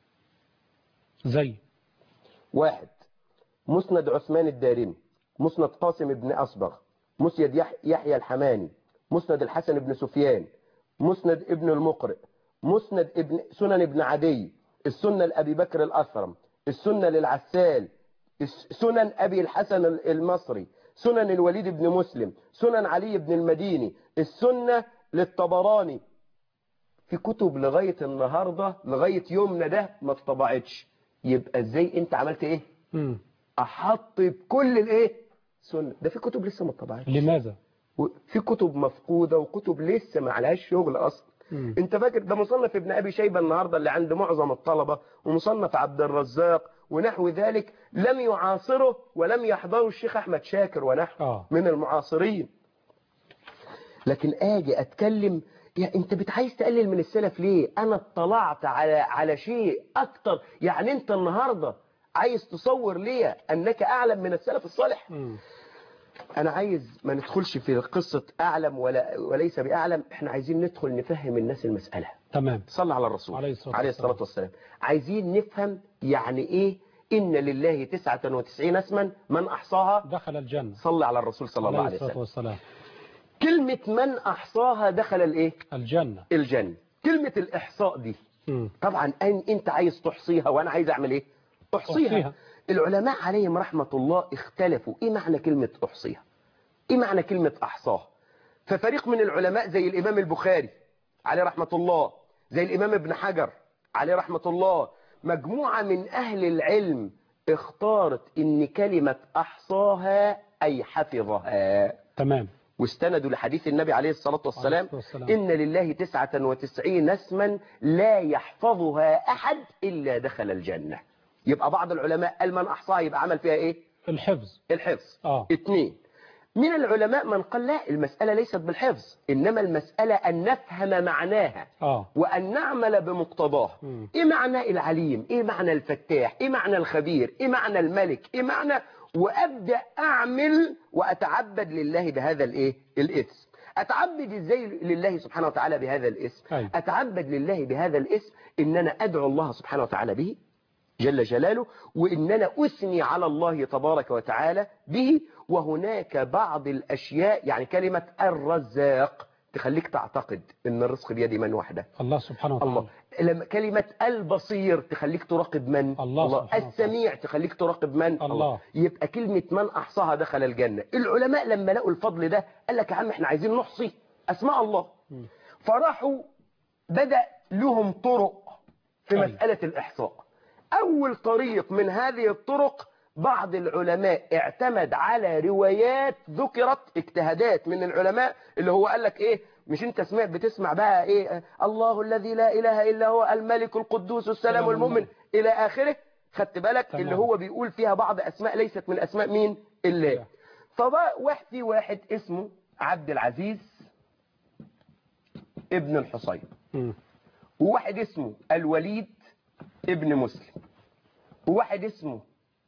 زي واحد مسند عثمان الدارمي مسند قاسم بن أصبغ مسند يح- يحيى الحماني مسند الحسن بن سفيان مسند ابن المقرئ مسند ابن سنن ابن عدي السنة لأبي بكر الأثرم السنة للعسال الس- سنن أبي الحسن ال- المصري سنن الوليد بن مسلم سنن علي بن المديني السنة للطبراني في كتب لغاية النهاردة لغاية يومنا ده ما اتطبعتش يبقى ازاي انت عملت ايه مم. احط بكل الايه سنة ده في كتب لسه ما اتطبعتش لماذا و- في كتب مفقودة وكتب لسه ما عليهاش شغل اصلا مم. انت فاكر ده مصنف ابن ابي شيبة النهاردة اللي عند معظم الطلبة ومصنف عبد الرزاق ونحو ذلك لم يعاصره ولم يحضره الشيخ احمد شاكر ونحو اه من المعاصرين لكن اجي اتكلم يا انت بتعايز تقلل من السلف ليه انا اطلعت على على شيء اكتر يعني انت النهارده عايز تصور ليا انك اعلم من السلف الصالح مم. انا عايز ما ندخلش في قصة اعلم ولا وليس باعلم احنا عايزين ندخل نفهم الناس المسألة تمام صلى على الرسول عليه الصلاة عليه والسلام. الصلاة والسلام عايزين نفهم يعني ايه ان لله 99 اسما من احصاها دخل الجنة صلى على الرسول صلى الله عليه عليه الصلاة وسلم والسلام كلمة من أحصاها دخل الإيه؟ الجنة الجنة كلمة الإحصاء دي مم. طبعا أن أنت عايز تحصيها وأنا عايز أعمل إيه؟ أحصيها أحصيها. العلماء عليهم رحمة الله اختلفوا إيه معنى كلمة أحصيها؟ إيه معنى كلمة أحصاها؟ ففريق من العلماء زي الإمام البخاري عليه رحمة الله زي الإمام ابن حجر عليه رحمة الله مجموعة من أهل العلم اختارت إن كلمة أحصاها أي حفظها تمام واستندوا لحديث النبي عليه الصلاة والسلام عليه الصلاة والسلام. إن لله تسعة وتسعين اسما لا يحفظها أحد إلا دخل الجنة يبقى بعض العلماء قال من أحصاها يبقى عمل فيها إيه الحفظ الحفظ اه اثنين من العلماء من قال لا المسألة ليست بالحفظ إنما المسألة أن نفهم معناها اه وأن نعمل بمقتضاه مم. إيه معنى العليم إيه معنى الفتاح إيه معنى الخبير إيه معنى الملك إيه معنى وأبدأ أعمل وأتعبد لله بهذا الإيه الاسم أتعبد إزاي لله سبحانه وتعالى بهذا الاسم أيوة. أتعبد لله بهذا الاسم إن أنا أدعو الله سبحانه وتعالى به جل جلاله وإن أنا أثني على الله تبارك وتعالى به وهناك بعض الأشياء يعني كلمة الرزاق تخليك تعتقد ان الرزق بيد من وحده الله سبحانه وتعالى الله لما كلمة البصير تخليك تراقب من الله سبحانه وتعالى. السميع تخليك تراقب من الله. يبقى كلمة من أحصاها دخل الجنة العلماء لما لقوا الفضل ده قال لك يا عم احنا عايزين نحصي أسماء الله فراحوا بدأ لهم طرق في أيوة. مسألة الإحصاء أول طريق من هذه الطرق بعض العلماء اعتمد على روايات ذكرت اجتهادات من العلماء اللي هو قال لك ايه مش انت سمعت بتسمع بقى ايه آه، الله الذي لا اله الا هو الملك القدوس السلام سلام المؤمن المؤمن. الى اخره خدت بالك تمام. اللي هو بيقول فيها بعض اسماء ليست من اسماء مين الله الله. فبقى واحد في واحد اسمه عبد العزيز ابن الحصين مم. وواحد اسمه الوليد ابن مسلم وواحد اسمه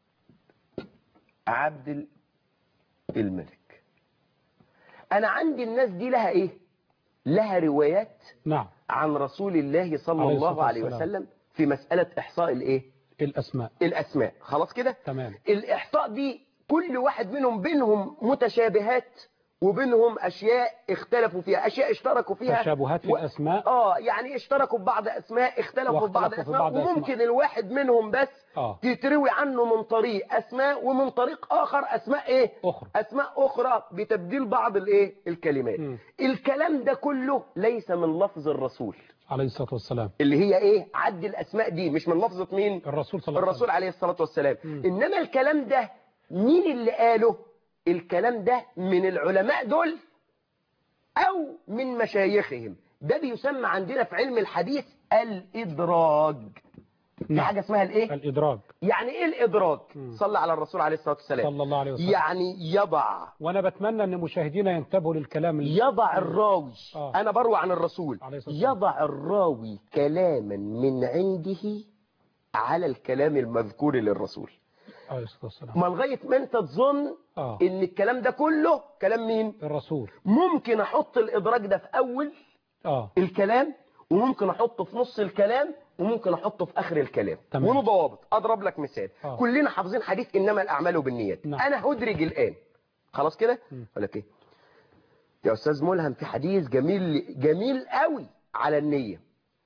عبد الملك انا عندي الناس دي لها ايه لها روايات نعم عن رسول الله صلى عليه الله الصلاة عليه والسلام. وسلم في مسألة احصاء الايه الأسماء الاسماء خلاص كده تمام الاحصاء دي كل واحد منهم بينهم متشابهات وبينهم اشياء اختلفوا فيها اشياء اشتركوا فيها تشابهات في و- الأسماء اه يعني اشتركوا ببعض اسماء اختلفوا في بعض واختلفوا في اسماء بعض أسماء. وممكن الواحد منهم بس اه تتروي عنه من طريق اسماء ومن طريق اخر اسماء ايه أخرى اسماء اخرى بتبديل بعض الايه الكلمات مم. الكلام ده كله ليس من لفظ الرسول عليه الصلاة والسلام اللي هي ايه عد الاسماء دي مش من لفظة مين الرسول صلى الله عليه الرسول وسلم عليه الصلاة والسلام مم. انما الكلام ده مين اللي قاله الكلام ده من العلماء دول او من مشايخهم ده بيسمى عندنا في علم الحديث الادراج في نعم. حاجة اسمها الايه الإدراج يعني ايه الادراج مم. صلى على الرسول عليه الصلاة والسلام صلى الله عليه وسلم يعني يضع وأنا بتمنى أن مشاهدينا ينتبهوا للكلام ال- يضع الراوي آه. انا بروي عن الرسول عليه الصلاة والسلام. يضع الراوي كلاما من عنده على الكلام المذكور للرسول عليه الصلاة والسلام ما لغايه ما انت تظن اه ان الكلام ده كله كلام مين الرسول ممكن احط الادراك ده في اول اه الكلام وممكن احطه في نص الكلام وممكن احطه في اخر الكلام تمام. وله ضوابط اضرب لك مثال آه. كلنا حافظين حديث انما الاعمال بالنيات نعم. انا هدرج الان خلاص كده مم. اقول لك ايه يا استاذ ملهم في حديث جميل جميل قوي على النيه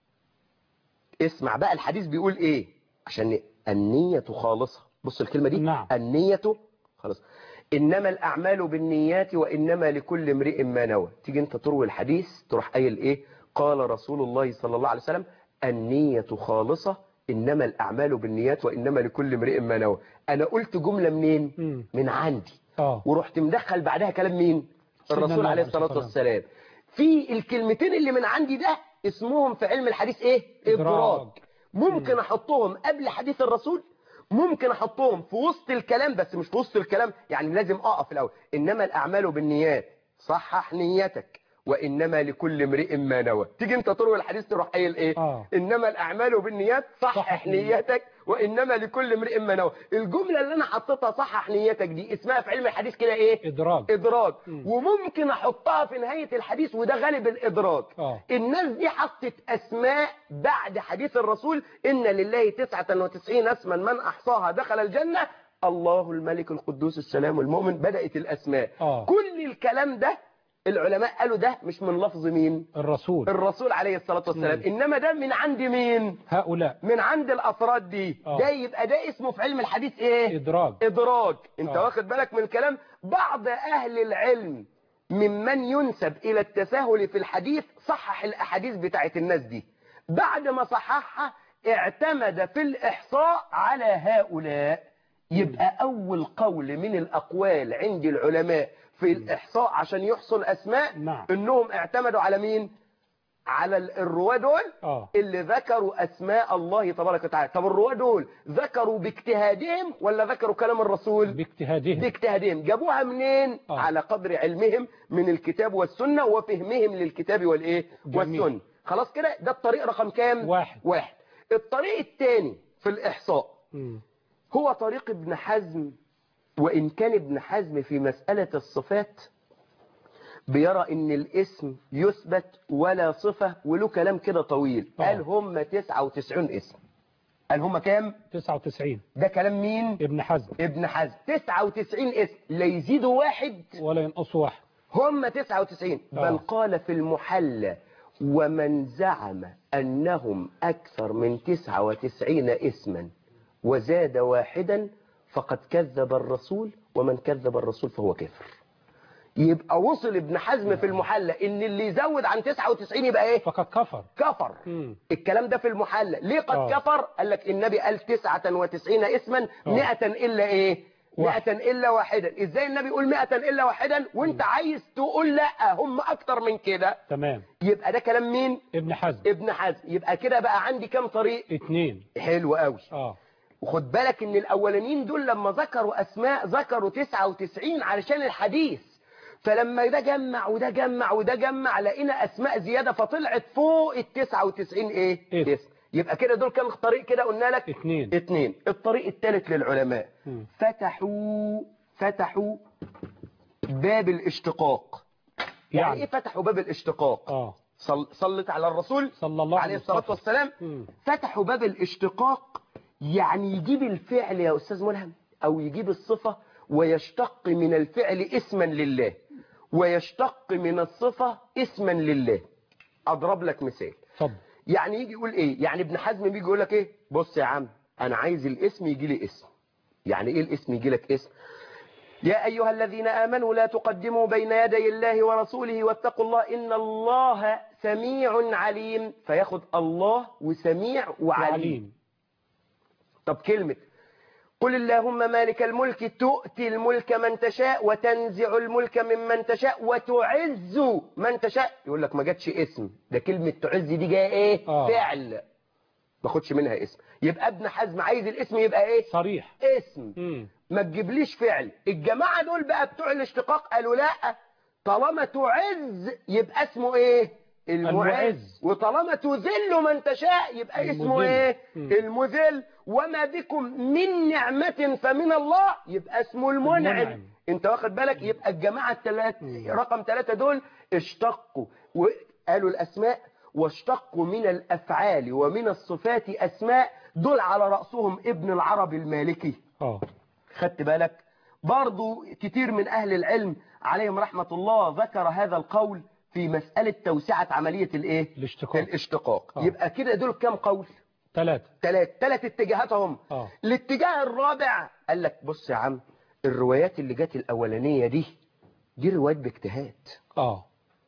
اسمع بقى الحديث بيقول ايه عشان النيه خالصه بص الكلمه دي نعم. النيه خلاص انما الاعمال بالنيات وانما لكل امرئ ما نوى تيجي انت تروي الحديث تروح قايل ايه قال رسول الله صلى الله عليه وسلم النيه خالصه انما الاعمال بالنيات وانما لكل امرئ ما نوى انا قلت جمله منين مم. من عندي اه ورحت مدخل بعدها كلام مين سيدنا الرسول النبي عليه عليه الصلاة الصلاة والسلام في الكلمتين اللي من عندي ده اسمهم في علم الحديث ايه إدراج. ادراج ممكن احطهم قبل حديث الرسول ممكن احطهم في وسط الكلام بس مش في وسط الكلام يعني لازم اقف الاول انما الاعمال بالنيات صحح نيتك وانما لكل امرئ ما نوى تيجي انت تروي الحديث تروح قايل ايه آه. انما الاعمال بالنيات صحح صحح نيتك وانما لكل امرئ ما نوى الجمله اللي انا حطيتها صحح نيتك دي اسمها في علم الحديث كده ايه ادراج ادراج مم. وممكن احطها في نهاية الحديث وده غالب الادراج اه الناس دي حطت اسماء بعد حديث الرسول ان لله 99 اسما من احصاها دخل الجنة الله الملك القدوس السلام المؤمن بدأت الاسماء اه كل الكلام ده العلماء قالوا ده مش من لفظ مين الرسول الرسول عليه الصلاة والسلام مم. انما ده من عند مين هؤلاء من عند الافراد دي آه. ده يبقى ده اسمه في علم الحديث ايه ادراج إدراج أنت آه. واخد بالك من الكلام بعض أهل العلم ممن ينسب إلى التساهل في الحديث صحح الأحاديث بتاعت الناس دي بعد ما صححها اعتمد في الإحصاء على هؤلاء يبقى أول قول من الأقوال عند العلماء في الإحصاء عشان يحصل أسماء نعم. إنهم اعتمدوا على مين على ال- الرواة دول اه اللي ذكروا أسماء الله تبارك وتعالى طب الرواة دول ذكروا باجتهادهم ولا ذكروا كلام الرسول باجتهادهم باجتهادهم جابوها منين آه. على قدر علمهم من الكتاب والسنة وفهمهم للكتاب والإيه جميل. والسنة خلاص كده ده الطريق رقم كام واحد. واحد الطريق الثاني في الإحصاء مم. هو طريق ابن حزم وإن كان ابن حزم في مسألة الصفات بيرى ان الاسم يثبت ولا صفة وله كلام كده طويل آه. قال هم 99 اسم قال هم كام 99 ده كلام مين ابن حزم ابن حزم 99 اسم لا يزيدوا واحد ولا ينقص واحد هم 99 آه. بل قال في المحلى ومن زعم أنهم أكثر من 99 اسما وزاد واحدا فقد كذب الرسول ومن كذب الرسول فهو كافر يبقى وصل ابن حزم في المحلى ان اللي يزود عن 99 يبقى ايه فقد كفر كفر مم. الكلام ده في المحلى ليه قد آه. كفر قال لك النبي قال 99 اسما آه. 100 الا ايه واحد. 100 الا واحدا ازاي النبي يقول 100 الا واحدا وانت عايز تقول لا هم اكتر من كده تمام يبقى ده كلام مين ابن حزم ابن حزم يبقى كده بقى عندي كام طريق اتنين حلو قوي اه وخد بالك ان الاولانيين دول لما ذكروا اسماء ذكروا 99 علشان الحديث فلما ده جمع وده جمع وده جمع لقينا اسماء زيادة فطلعت فوق ال 99 ايه إيه؟ اسم يبقى كده دول كام طريق كده قلنا لك اتنين اتنين الطريق الثالث للعلماء مم. فتحوا فتحوا باب الاشتقاق يعني, يعني. ايه فتحوا باب الاشتقاق اه صل... صلت على الرسول صلى الله عليه الصلاة وسلم. والسلام مم. فتحوا باب الاشتقاق يعني يجيب الفعل يا أستاذ ملهم أو يجيب الصفة ويشتق من الفعل اسما لله ويشتق من الصفة اسما لله أضرب لك مثال اتفضل يعني يجي يقول إيه يعني ابن حزم بيجي يقول لك إيه بص يا عم أنا عايز الاسم يجي لي اسم يعني إيه الاسم يجي لك اسم يا أيها الذين آمنوا لا تقدموا بين يدي الله ورسوله واتقوا الله إن الله سميع عليم فياخد الله وسميع وعليم وعليم طب كلمة قل اللهم مالك الملك تؤتي الملك من تشاء وتنزع الملك ممن تشاء وتعز من تشاء يقول لك ما جاتش اسم ده كلمة تعز دي جايه ايه آه. فعل ما خدش منها اسم يبقى ابن حزم عايز الاسم يبقى ايه صريح اسم مم. ما تجيبليش فعل الجماعة دول بقى بتوع الاشتقاق قالوا لا طالما تعز يبقى اسمه ايه المعز المعز. وطالما تذل من تشاء يبقى اسمه المذل. ايه مم. المذل وما بكم من نعمة فمن الله يبقى اسمه المنعم المنعم. انت واخد بالك يبقى الجماعة الثلاث مم. رقم ثلاثة دول اشتقوا وقالوا الاسماء واشتقوا من الافعال ومن الصفات اسماء دول على رأسهم ابن العربي المالكي اه خدت بالك برضو كتير من أهل العلم عليهم رحمة الله ذكر هذا القول في مسألة توسعة عملية الايه الاشتقاق الاشتقاق آه. يبقى كده دول كام قول ثلاثة ثلاث ثلاث اتجاهات هم اه الاتجاه الرابع قال لك بص يا عم الروايات اللي جت الأولانية دي دي روايات باجتهاد اه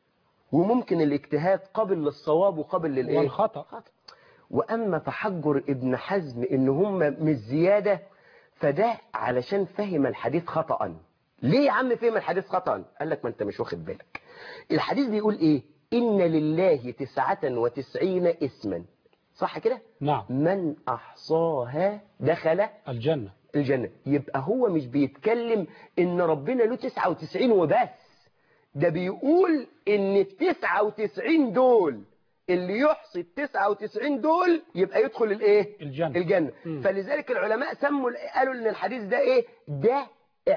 وممكن الاجتهاد قابل للصواب وقابل للايه والخطأ خطأ. واما تحجر ابن حزم ان هم مش زياده فده علشان فهم الحديث خطأ ليه يا عم فهم الحديث خطأ قال لك ما انت مش واخد بالك الحديث بيقول ايه ان لله تسعة وتسعين اسما صح كده نعم من احصاها دخل الجنة الجنة يبقى هو مش بيتكلم ان ربنا له 99 وبس ده بيقول ان ال 99 دول اللي يحصي ال 99 دول يبقى يدخل الايه الجنة الجنة مم. فلذلك العلماء سموا قالوا ان الحديث ده ايه ده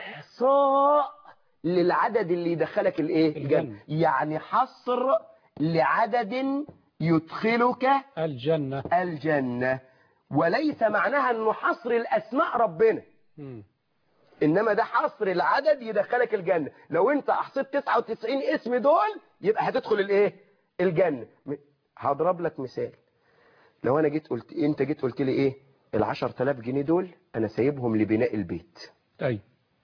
احصاء للعدد اللي يدخلك الايه الجنة. يعني حصر لعدد يدخلك الجنة الجنة وليس معناها انه حصر الاسماء ربنا مم. انما ده حصر العدد يدخلك الجنة لو انت احصيت 99 اسم دول يبقى هتدخل الايه الجنة م- هضرب لك مثال لو انا جيت قلت انت جيت قلت لي ايه ال 10000 جنيه دول انا سايبهم لبناء البيت أي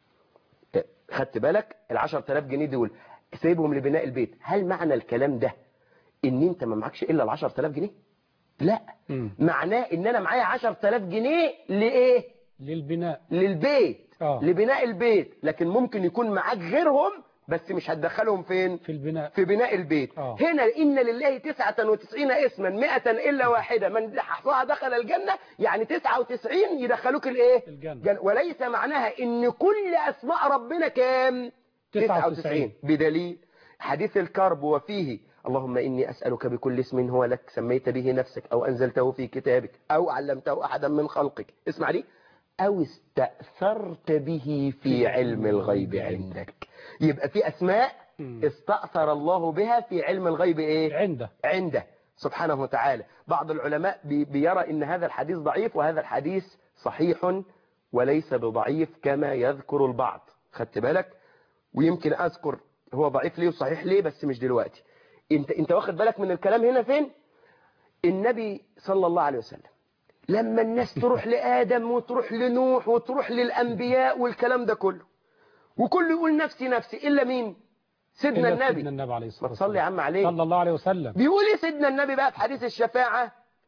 اه، خدت بالك ال 10000 جنيه دول سايبهم لبناء البيت هل معنى الكلام ده ان انت ما معكش الا ال 10000 جنيه لا مم. معناه ان انا معايا 10000 جنيه لايه للبناء للبيت آه. لبناء البيت لكن ممكن يكون معاك غيرهم بس مش هتدخلهم فين في البناء في بناء البيت آه. هنا إن لله 99 اسما 100 إلا واحدة من حصاها دخل الجنة يعني 99 يدخلوك الايه الجنة. جنة. وليس معناها ان كل اسماء ربنا كام 99. بدليل حديث الكرب وفيه اللهم إني أسألك بكل اسم هو لك سميت به نفسك أو أنزلته في كتابك أو علمته أحدا من خلقك اسمع دي أو استأثرت به في علم الغيب عندك يبقى في أسماء مم. استأثر الله بها في علم الغيب إيه عنده عنده سبحانه وتعالى بعض العلماء بي- بيرى ان هذا الحديث ضعيف وهذا الحديث صحيح وليس بضعيف كما يذكر البعض خدت بالك ويمكن اذكر هو ضعيف ليه وصحيح ليه بس مش دلوقتي انت انت واخد بالك من الكلام هنا فين النبي صلى الله عليه وسلم لما الناس تروح لآدم وتروح لنوح وتروح للأنبياء والكلام ده كله وكله يقول نفسي نفسي إلا مين سيدنا إلا النبي سيدنا النبي عليه ما الصلاة تصلي يا عم عليه صلى الله عليه وسلم بيقول ايه سيدنا النبي بقى في حديث الشفاعة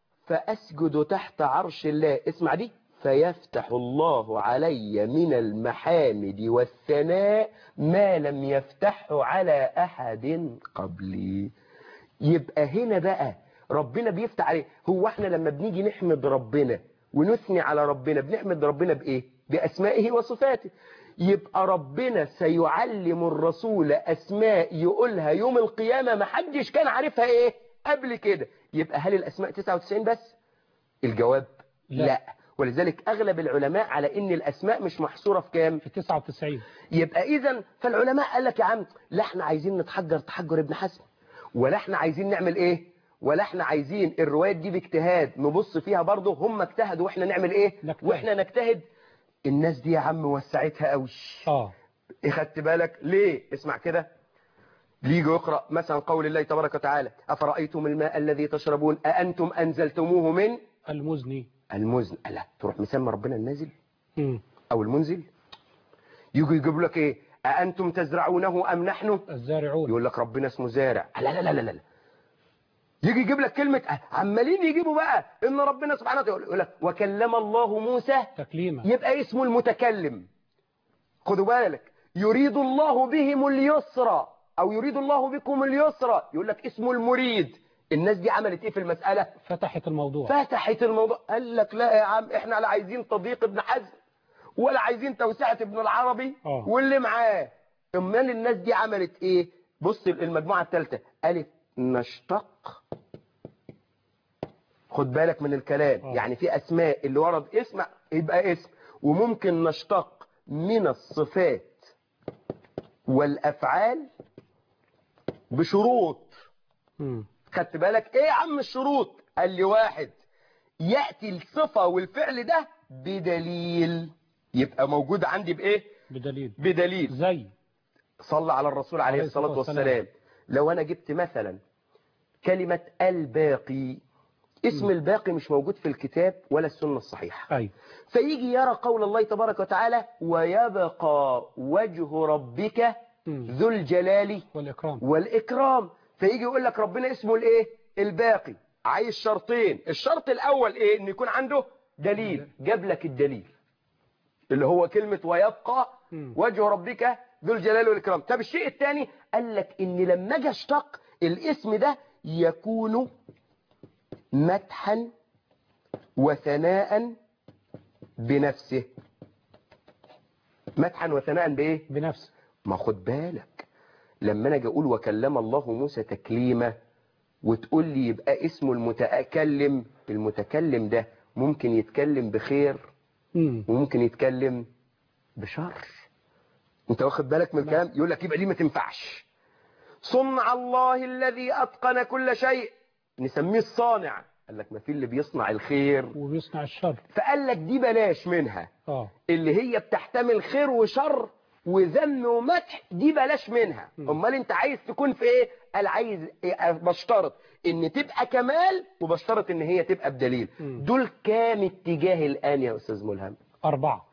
فأسجد تحت عرش الله اسمع دي فيفتح الله علي من المحامد والثناء ما لم يفتحه على أحد قبلي يبقى هنا بقى ربنا بيفتح عليه هو احنا لما بنيجي نحمد ربنا ونثني على ربنا بنحمد ربنا بإيه بأسمائه وصفاته يبقى ربنا سيعلم الرسول أسماء يقولها يوم القيامة ما حدش كان عارفها إيه قبل كده يبقى هل الأسماء 99 بس الجواب لا. لا, لا. ولذلك أغلب العلماء على إن الأسماء مش محصورة في كام في 99 يبقى إذا فالعلماء قال لك يا عم لا احنا عايزين نتحجر تحجر ابن حزم ولا احنا عايزين نعمل ايه ولا احنا عايزين الروايات دي باجتهاد نبص فيها برضه هم اجتهدوا واحنا نعمل ايه نجتهد. واحنا نجتهد الناس دي يا عم وسعتها قوي اه خدت بالك ليه اسمع كده ليجي يقرأ مثلا قول الله تبارك وتعالى أفرأيتم الماء الذي تشربون أأنتم أنزلتموه من المزني المزن لا تروح مسمى ربنا النازل مم. أو المنزل يجي يجيب لك إيه أأنتم تزرعونه أم نحن الزارعون يقول لك ربنا اسمه زارع لا لا لا لا لا يجي يجيب لك كلمة عمالين يجيبوا بقى إن ربنا سبحانه وتعالى يقول لك وكلم الله موسى تكليما يبقى اسمه المتكلم خدوا بالك يريد الله بهم اليسرى أو يريد الله بكم اليسرى يقول لك اسمه المريد الناس دي عملت ايه في المسألة فتحت الموضوع فتحت الموضوع قال لك لا يا عم احنا لا عايزين تضييق ابن حزم ولا عايزين توسعة ابن العربي آه. واللي معاه امال الناس دي عملت ايه بص المجموعة الثالثة قالت نشتق خد بالك من الكلام آه. يعني في أسماء اللي ورد اسم يبقى اسم وممكن نشتق من الصفات والأفعال بشروط مم. خدت بالك ايه يا عم الشروط قال لي واحد يأتي الصفة والفعل ده بدليل يبقى موجود عندي بايه بدليل بدليل زي صلى على الرسول عليه عليه الصلاة الصلاة والسلام. والسلام لو انا جبت مثلا كلمة الباقي اسم الباقي مش موجود في الكتاب ولا السنة الصحيحة أي فيجي يرى قول الله تبارك وتعالى ويبقى وجه ربك مم. ذو الجلال والإكرام والإكرام فيجي يقول لك ربنا اسمه الايه الباقي عايز شرطين الشرط الأول ايه ان يكون عنده دليل جاب لك الدليل اللي هو كلمة ويبقى مم. وجه ربك ذو الجلال والإكرام طب الشيء الثاني قال لك ان لما اجي اشتق الاسم ده يكون مدحا وثناء بنفسه مدحا وثناء بايه بنفسه ما خد بالك لما انا اجي اقول وكلم الله موسى تكليما وتقول لي يبقى اسمه المتكلم المتكلم ده ممكن يتكلم بخير مم. وممكن يتكلم بشر انت واخد بالك من الكلام يقول لك يبقى دي ما تنفعش صنع الله الذي اتقن كل شيء نسميه الصانع قال لك ما في اللي بيصنع الخير وبيصنع الشر فقال لك دي بلاش منها اه اللي هي بتحتمل خير وشر وذم ومدح دي بلاش منها مم. امال انت عايز تكون في ايه قال عايز إيه؟ بشترط ان تبقى كمال وبشترط ان هي تبقى بدليل مم. دول كام اتجاه الان يا استاذ ملهم أربعة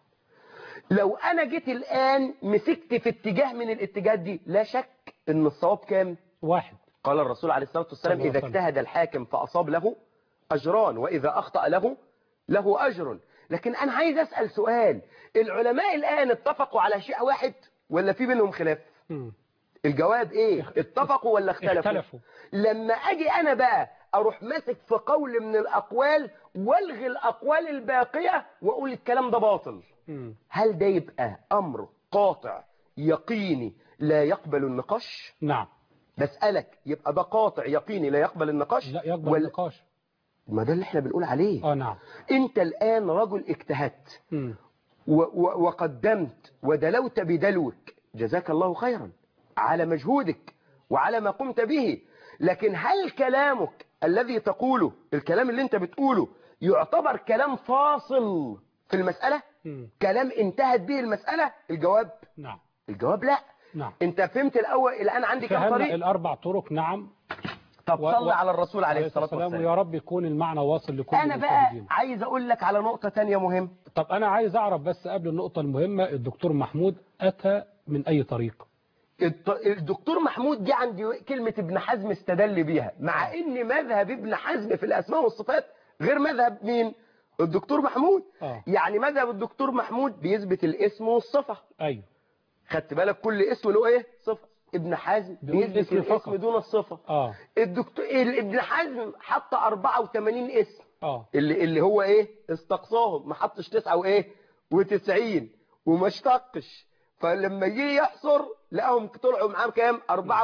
لو انا جيت الان مسكت في اتجاه من الاتجاهات دي لا شك ان الصواب كام واحد قال الرسول عليه الصلاة والسلام صلى الله إذا عليه وسلم. اجتهد الحاكم فأصاب له أجران وإذا أخطأ له له أجر لكن أنا عايز أسأل سؤال العلماء الآن اتفقوا على شيء واحد ولا في بينهم خلاف مم. الجواب إيه اتفقوا ولا اختلفوا اختلفوا لما أجي أنا بقى أروح ماسك في قول من الأقوال والغي الأقوال الباقية وأقول الكلام ده باطل مم. هل ده يبقى أمر قاطع يقيني لا يقبل النقاش نعم بسألك يبقى ده قاطع يقيني لا يقبل النقاش لا يقبل ولا- النقاش ما ده اللي احنا بنقول عليه اه نعم انت الآن رجل اجتهدت مم. و و وقدمت ودلوت بدلوك جزاك الله خيرا على مجهودك وعلى ما قمت به لكن هل كلامك الذي تقوله الكلام اللي انت بتقوله يعتبر كلام فاصل في المسألة مم. كلام انتهت به المسألة الجواب نعم الجواب لا نعم انت فهمت الأول الآن عندي كم فهمنا طريق الأربع طرق نعم طب و- صل و- على الرسول عليه الصلاة والسلام ويا رب يكون المعنى واصل لكل انا بقى المشاهدين عايز اقول لك على نقطة تانية مهمة طب أنا عايز أعرف بس قبل النقطة المهمة الدكتور محمود أتى من أي طريق الط- الدكتور محمود جه عند كلمة ابن حزم استدل بيها مع ان مذهب ابن حزم في الاسماء والصفات غير مذهب مين الدكتور محمود آه. يعني مذهب الدكتور محمود بيثبت الاسم والصفة أيوه خدت بالك كل اسم له ايه صفة ابن حزم بيقول بيثبت اسم الاسم فقط. دون الصفة آه الدكتور ال- ابن حزم حط 84 اسم آه اللي اللي هو ايه استقصاهم ما حطش تسعة وايه وتسعين وما اشتقش فلما جه يحصر لقاهم طلعوا معاه كام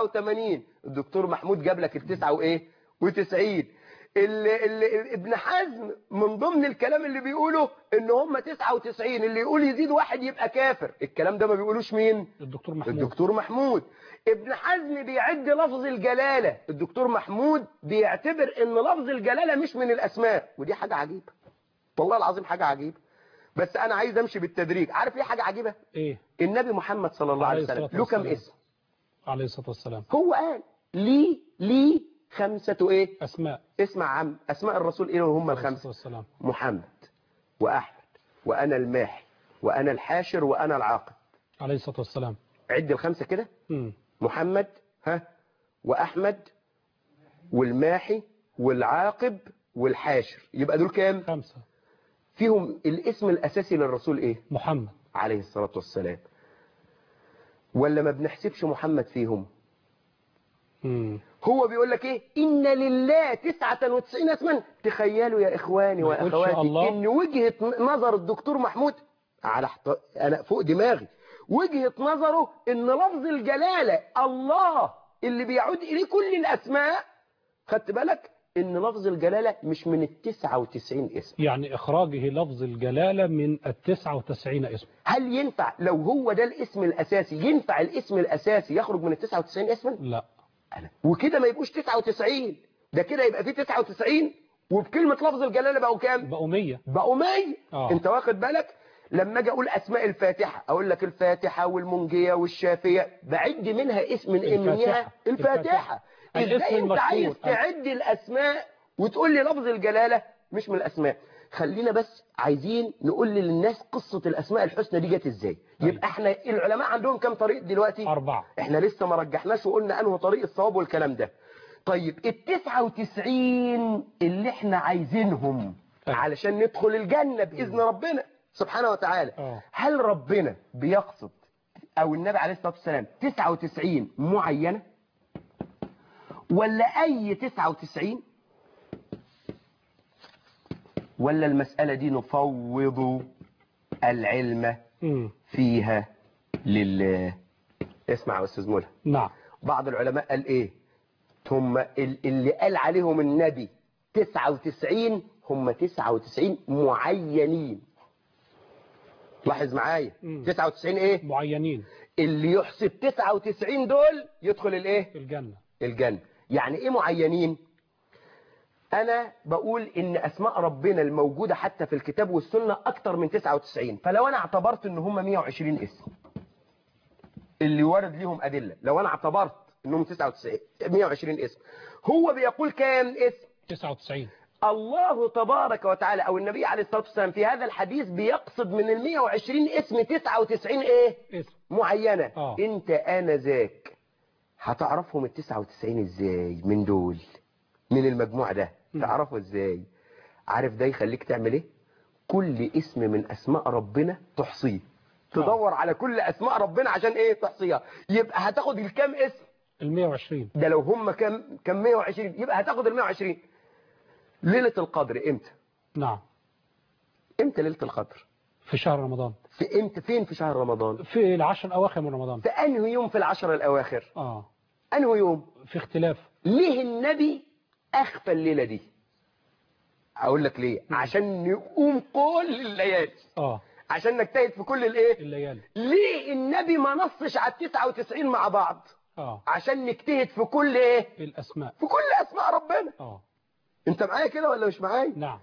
84 الدكتور محمود جاب لك التسعة وايه وتسعين اللي اللي ابن حزم من ضمن الكلام اللي بيقوله ان هم 99 اللي يقول يزيد واحد يبقى كافر الكلام ده ما بيقولوش مين الدكتور محمود الدكتور محمود ابن حزم بيعد لفظ الجلالة الدكتور محمود بيعتبر ان لفظ الجلالة مش من الاسماء ودي حاجة عجيبة والله العظيم حاجة عجيبة بس انا عايز امشي بالتدريج عارف ايه حاجة عجيبة إيه النبي محمد صلى الله عليه عليه وسلم الصلاة له كم والسلام. اسم عليه الصلاة والسلام هو قال لي لي خمسة ايه أسماء اسمع عم اسماء الرسول ايه هم عليه الصلاة الخمسة والسلام محمد واحمد وانا الماحي وانا الحاشر وانا العاقب عليه الصلاة والسلام عد الخمسة كده مم. محمد ها وأحمد والماحي والعاقب والحاشر يبقى دول كام خمسة فيهم الاسم الأساسي للرسول إيه محمد عليه الصلاة والسلام ولا ما بنحسبش محمد فيهم مم. هو بيقول لك ايه ان لله 99 اسما تخيلوا يا اخواني ما يقولش واخواتي الله. ان وجهة نظر الدكتور محمود على حط... انا فوق دماغي وجهة نظره ان لفظ الجلالة الله اللي بيعود اليه كل الاسماء خدت بالك ان لفظ الجلالة مش من ال 99 اسم يعني إخراجه لفظ الجلالة من التسعة وتسعين اسم هل ينفع لو هو ده الاسم الاساسي ينفع الاسم الاساسي يخرج من ال 99 اسما لا أنا. وكده ما يبقوش 99 ده كده يبقى فيه 99 وبكلمة لفظ الجلالة بقوا كام بقوا مية بقوا 100 آه. انت واخد بالك لما اجي اقول اسماء الفاتحه اقول لك الفاتحه والمنجيه والشافيه بعد منها اسم من الفاتحة. منها الفاتحه الاسم ازاي انت المشهور. عايز تعد الاسماء وتقول لي لفظ الجلاله مش من الاسماء خلينا بس عايزين نقول للناس قصه الاسماء الحسنى دي جت ازاي طيب. يبقى احنا العلماء عندهم كام طريق دلوقتي أربعة احنا لسه ما رجحناش وقلنا انه طريق الصواب والكلام ده طيب ال 99 اللي احنا عايزينهم أيوة. علشان ندخل الجنة بإذن ربنا سبحانه وتعالى آه. هل ربنا بيقصد او النبي عليه الصلاة والسلام 99 معينة ولا اي 99 ولا المسألة دي نفوض العلم مم. فيها لله اسمع يا استاذ مولى نعم بعض العلماء قال ايه هم ال- اللي قال عليهم النبي 99 هم 99 معينين لاحظ معايا مم. 99 ايه معينين اللي يحسب 99 دول يدخل الايه الجنة الجنة يعني ايه معينين انا بقول ان اسماء ربنا الموجودة حتى في الكتاب والسنة اكتر من 99 فلو انا اعتبرت ان هم 120 اسم اللي ورد ليهم ادلة لو انا اعتبرت انهم 99 120 اسم هو بيقول كام اسم تسعة وتسعين الله تبارك وتعالى او النبي عليه الصلاة والسلام في هذا الحديث بيقصد من ال 120 اسم 99 ايه اسم معينة آه. انت انا ذاك هتعرفهم ال 99 ازاي من دول من المجموع ده مم. تعرفه ازاي عارف ده يخليك تعمل ايه كل اسم من اسماء ربنا تحصيه تدور على كل اسماء ربنا عشان ايه تحصيها يبقى هتاخد الكام اسم المية وعشرين ده لو هم كام كام 120 يبقى هتاخد ال 120 ليلة القدر امتى نعم امتى ليلة القدر في شهر رمضان في امتى فين في شهر رمضان في العشر الأواخر من رمضان في انهي يوم في العشر الاواخر آه انهي يوم في اختلاف ليه النبي اخفى الليلة دي اقول لك ليه عشان نقوم كل الليالي آه عشان نجتهد في كل الايه الليالي ليه النبي ما نصش على ال 99 مع بعض آه عشان نجتهد في كل ايه الأسماء في كل اسماء ربنا آه انت معايا كده ولا مش معايا نعم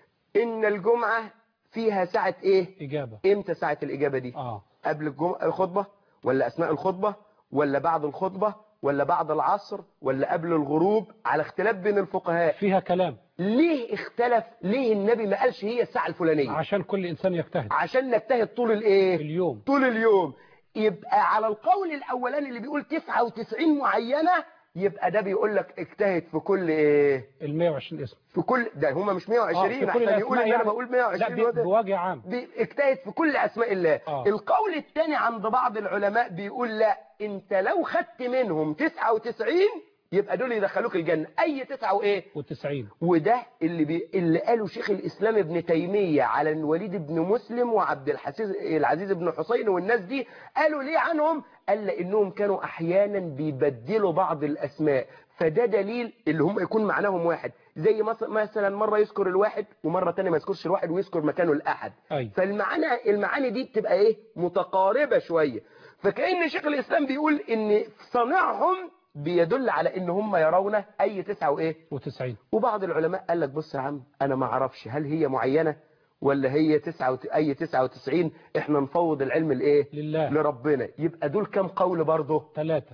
ان الجمعة فيها ساعة ايه إجابة امتى ساعة الاجابة دي آه قبل الجمعة الخطبة ولا اثناء الخطبة ولا بعد الخطبة ولا بعد العصر ولا قبل الغروب على اختلاف بين الفقهاء فيها كلام ليه اختلف ليه النبي ما قالش هي الساعة الفلانية عشان كل إنسان يجتهد عشان نجتهد طول الايه اليوم طول اليوم يبقى على القول الاولاني اللي بيقول 99 معينة يبقى ده بيقول لك اجتهد في كل ايه المية وعشرين اسم في كل ده هم مش آه 120 في كل احسن الأسماء يقول ان انا يعني. بقول لا 120 ب- وده. بوجه عام اجتهد في كل اسماء الله آه. القول الثاني عند بعض العلماء بيقول لا انت لو خدت منهم 99 يبقى دول يدخلوك الجنة اي تسعة وايه والتسعين وده اللي بي... اللي قاله شيخ الاسلام ابن تيمية على الوليد بن مسلم وعبد الحسيز العزيز بن حسين والناس دي قالوا ليه عنهم قال لانهم كانوا احيانا بيبدلوا بعض الاسماء فده دليل اللي هم يكون معناهم واحد زي مس- مثلا مرة يذكر الواحد ومرة تانية ما يذكرش الواحد ويذكر مكانه الاحد أي فالمعنى المعاني دي بتبقى ايه متقاربة شوية فكأن شيخ الاسلام بيقول ان صنعهم بيدل على ان هم يرون اي تسعة وايه وتسعين وبعض العلماء قال لك بص يا عم انا ما اعرفش هل هي معينة ولا هي تسعة وت... اي 99 احنا نفوض العلم لايه لله لربنا يبقى دول كام قول برضه ثلاثة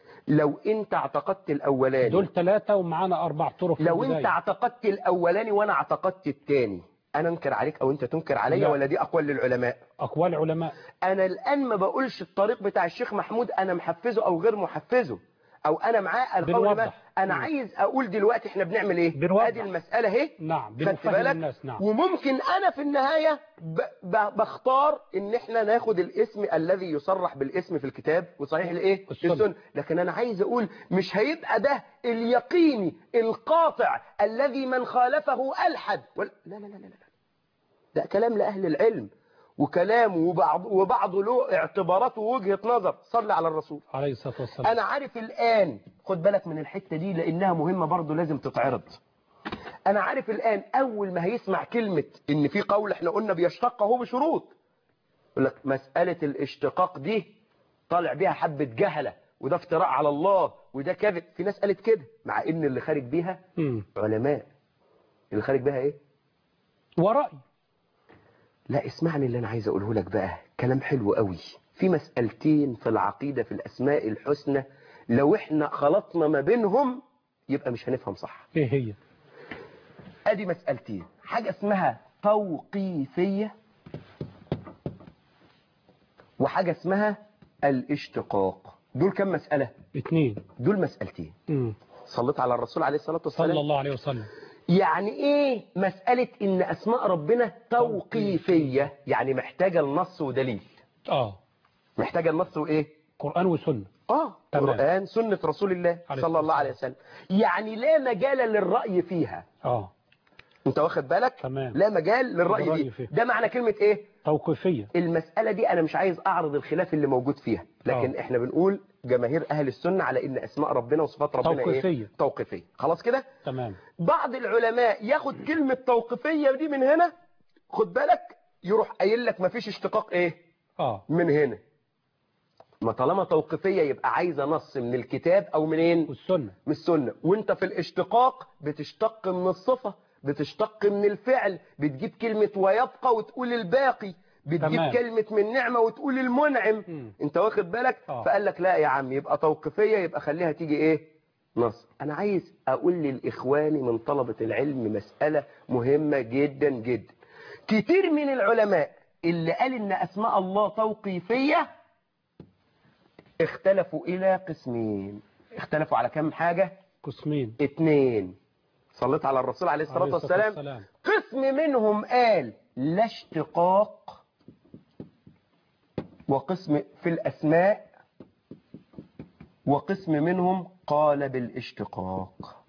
لو انت اعتقدت الاولاني دول ثلاثة ومعانا أربع طرق في لو البداية. انت اعتقدت الاولاني وانا اعتقدت الثاني انا انكر عليك او انت تنكر عليا لا. ولا دي اقوال للعلماء أقوال علماء انا الان ما بقولش الطريق بتاع الشيخ محمود انا محفزه او غير محفزه او انا معاه القول ما بنوضح. انا مم. عايز اقول دلوقتي احنا بنعمل ايه بنوضح. ادي المسألة اهي نعم خدت بنفهم بالك الناس نعم وممكن انا في النهاية ب... ب... بختار ان احنا ناخد الاسم الذي يصرح بالاسم في الكتاب وصحيح الايه السنة. السنة لكن انا عايز اقول مش هيبقى ده اليقيني القاطع الذي من خالفه الحد ولا لا لا لا لا لا ده كلام لاهل العلم وكلامه وبعض وبعضه له اعتبارات ووجهة نظر صلي على الرسول عليه الصلاة والسلام انا عارف الان خد بالك من الحتة دي لانها مهمة برضو لازم تتعرض انا عارف الان اول ما هيسمع كلمة ان في قول احنا قلنا بيشتق اهو بشروط يقول لك مسألة الاشتقاق دي طالع بيها حبة جهلة وده افتراء على الله وده كذب في ناس قالت كده مع ان اللي خارج بيها مم. علماء اللي خارج بيها ايه ورأي لا اسمعني اللي انا عايز اقوله لك بقى كلام حلو قوي في مسألتين في العقيدة في الاسماء الحسنى لو احنا خلطنا ما بينهم يبقى مش هنفهم صح ايه هي ادي مسألتين حاجة اسمها توقيفية وحاجة اسمها الاشتقاق دول كم مسألة اتنين دول مسألتين مم. صليت على الرسول عليه الصلاة والسلام صلى الله عليه وسلم يعني ايه مسألة ان اسماء ربنا توقيفية يعني محتاجة النص ودليل اه محتاجة النص وايه قرآن وسنة اه تمام. قرآن سنة رسول الله عليه صلى الله الصلاة عليه وسلم يعني لا مجال للرأي فيها اه انت واخد بالك تمام. لا مجال للرأي للرأي دي فيها. ده معنى كلمة ايه توقيفية المسألة دي انا مش عايز اعرض الخلاف اللي موجود فيها لكن آه. احنا بنقول جماهير اهل السنة على ان اسماء ربنا وصفات ربنا توقيفية. ايه توقيفية خلاص كده تمام بعض العلماء ياخد كلمة توقيفية دي من هنا خد بالك يروح قايل لك مفيش اشتقاق ايه اه من هنا ما طالما توقيفية يبقى عايزة نص من الكتاب او منين والسنة من السنة وانت في الاشتقاق بتشتق من الصفة بتشتق من الفعل بتجيب كلمة ويبقى وتقول الباقي بتجيب تمام. كلمة من نعمة وتقول المنعم مم. انت واخد بالك آه. فقال لك لا يا عم يبقى توقيفية يبقى خليها تيجي ايه نص انا عايز اقول للاخواني من طلبة العلم مسألة مهمة جدا جدا كتير من العلماء اللي قال ان اسماء الله توقيفية اختلفوا الى قسمين اختلفوا على كم حاجة قسمين اتنين صليت على الرسول عليه الصلاة عليه الصلاة والسلام والسلام. قسم منهم قال لا اشتقاق وقسم في الأسماء وقسم منهم قال بالاشتقاق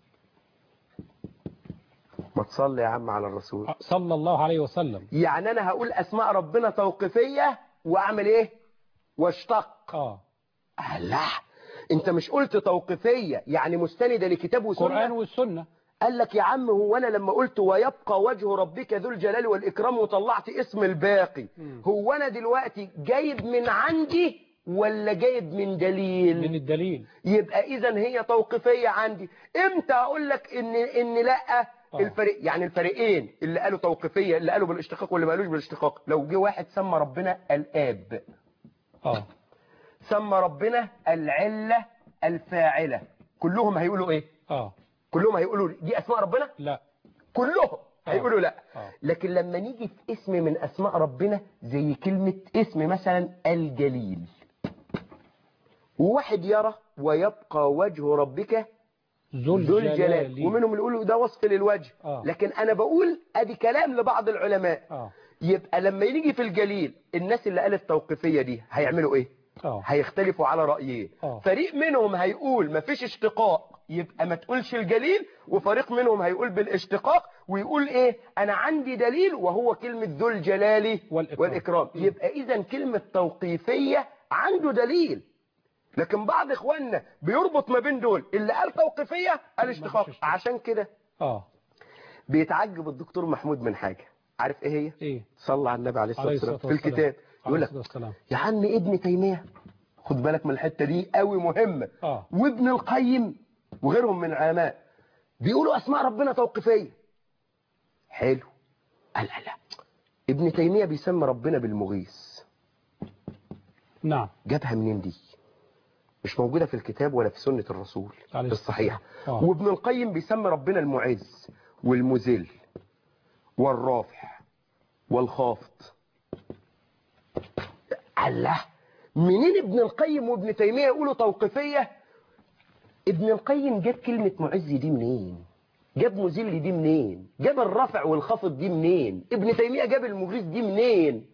ما تصلي يا عم على الرسول صلى الله عليه وسلم يعني أنا هقول أسماء ربنا توقيفية وأعمل إيه واشتق اه لا انت مش قلت توقيفية يعني مستندة لكتاب وسنة قرآن والسنة قال لك يا عم هو انا لما قلت ويبقى وجه ربك ذو الجلال والاكرام وطلعت اسم الباقي مم. هو انا دلوقتي جايب من عندي ولا جايب من دليل من الدليل يبقى اذا هي توقيفية عندي امتى اقول لك ان ان لا آه. الفريق يعني الفريقين اللي قالوا توقيفية اللي قالوا بالاشتقاق واللي ما قالوش بالاشتقاق لو جه واحد سمى ربنا الاب اه سمى ربنا العلة الفاعلة كلهم هيقولوا ايه اه كلهم هيقولوا دي اسماء ربنا لا كلهم هيقولوا لا آه. لكن لما نيجي في اسم من اسماء ربنا زي كلمة اسم مثلا الجليل وواحد يرى ويبقى وجه ربك ذو ذو الجلال الجلال ومنهم اللي يقولوا ده وصف للوجه آه. لكن انا بقول ادي كلام لبعض العلماء اه يبقى لما يجي في الجليل الناس اللي قالت التوقيفية دي هيعملوا ايه اه هيختلفوا على رأيين آه. فريق منهم هيقول مفيش اشتقاق يبقى ما تقولش الجليل وفريق منهم هيقول بالاشتقاق ويقول ايه انا عندي دليل وهو كلمة ذو الجلال والإكرام. والإكرام يبقى اذا كلمة توقيفية عنده دليل لكن بعض اخواننا بيربط ما بين دول اللي قال توقيفية قال اشتقاق اشتقاق. عشان كده اه بيتعجب الدكتور محمود من حاجة عارف ايه هي ايه صلى على النبي عليه الصلاة عليه والسلام الصلاة في والسلام الكتاب يقول عليه لك الصلاة والسلام يا عم ابن تيمية خد بالك من الحتة دي قوي مهمة اه وابن القيم وغيرهم من العلماء بيقولوا أسماء ربنا توقيفية حلو قال لا لا ابن تيمية بيسمى ربنا بالمغيث نعم جابها منين دي مش موجودة في الكتاب ولا في سنة الرسول عليه الصلاة الصحيح والسلام. آه. وابن القيم بيسمى ربنا المعز والمذل والرافع والخافض الله منين ابن القيم وابن تيمية يقولوا توقيفية ابن القيم جاب كلمة معز دي منين جاب مذل دي منين جاب الرافع والخافض دي منين ابن تيمية جاب المغيث دي منين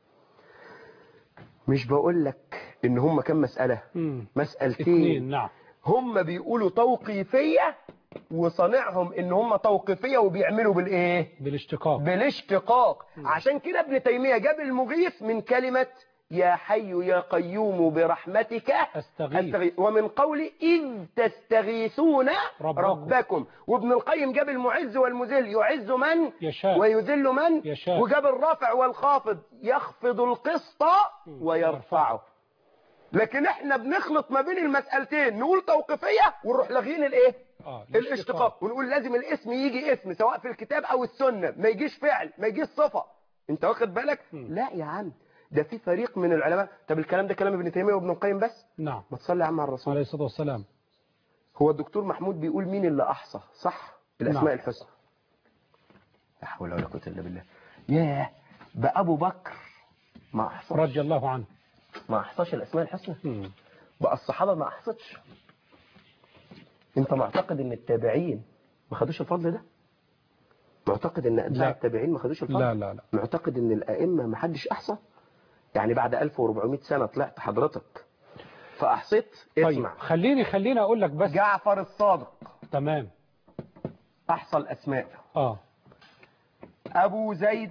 مش بقول لك ان هم كم مسألة مم. مسألتين اثنين نعم هم بيقولوا توقيفية وصانعهم ان هم توقيفية وبيعملوا بالايه بالاشتقاق بالاشتقاق عشان كده ابن تيمية جاب المغيث من كلمة يا حي يا قيوم برحمتك أستغيث. أستغيث ومن قول إذ تستغيثون ربكم. ربكم وابن القيم جاب المعز والمذل يعز من يشاء. ويذل من يشاء. وجاب الرافع والخافض يخفض القسط ويرفعه لكن احنا بنخلط ما بين المسألتين نقول توقيفية ونروح لاغيين الايه آه، الاشتقاق ونقول لازم الاسم يجي اسم سواء في الكتاب او السنة ما يجيش فعل ما يجيش صفة انت واخد بالك لا يا عم ده في فريق من العلماء طب الكلام ده كلام ابن تيمية وابن القيم بس نعم ما تصلي يا عم على الرسول عليه الصلاة والسلام هو الدكتور محمود بيقول مين اللي احصى صح الاسماء نعم. الحسنى لا حول ولا قوه الا بالله ياه بقى ابو بكر ما احصاش رضي الله عنه ما احصاش الاسماء الحسنى مم. بقى الصحابه ما احصتش انت معتقد ان التابعين ما خدوش الفضل ده معتقد ان اتباع لا. التابعين ما خدوش الفضل لا لا لا معتقد ان الائمه ما حدش احصى يعني بعد 1400 سنه طلعت حضرتك فاحصيت اسمع طيب خليني خليني أقول لك بس جعفر الصادق تمام احصى الاسماء آه أبو زيد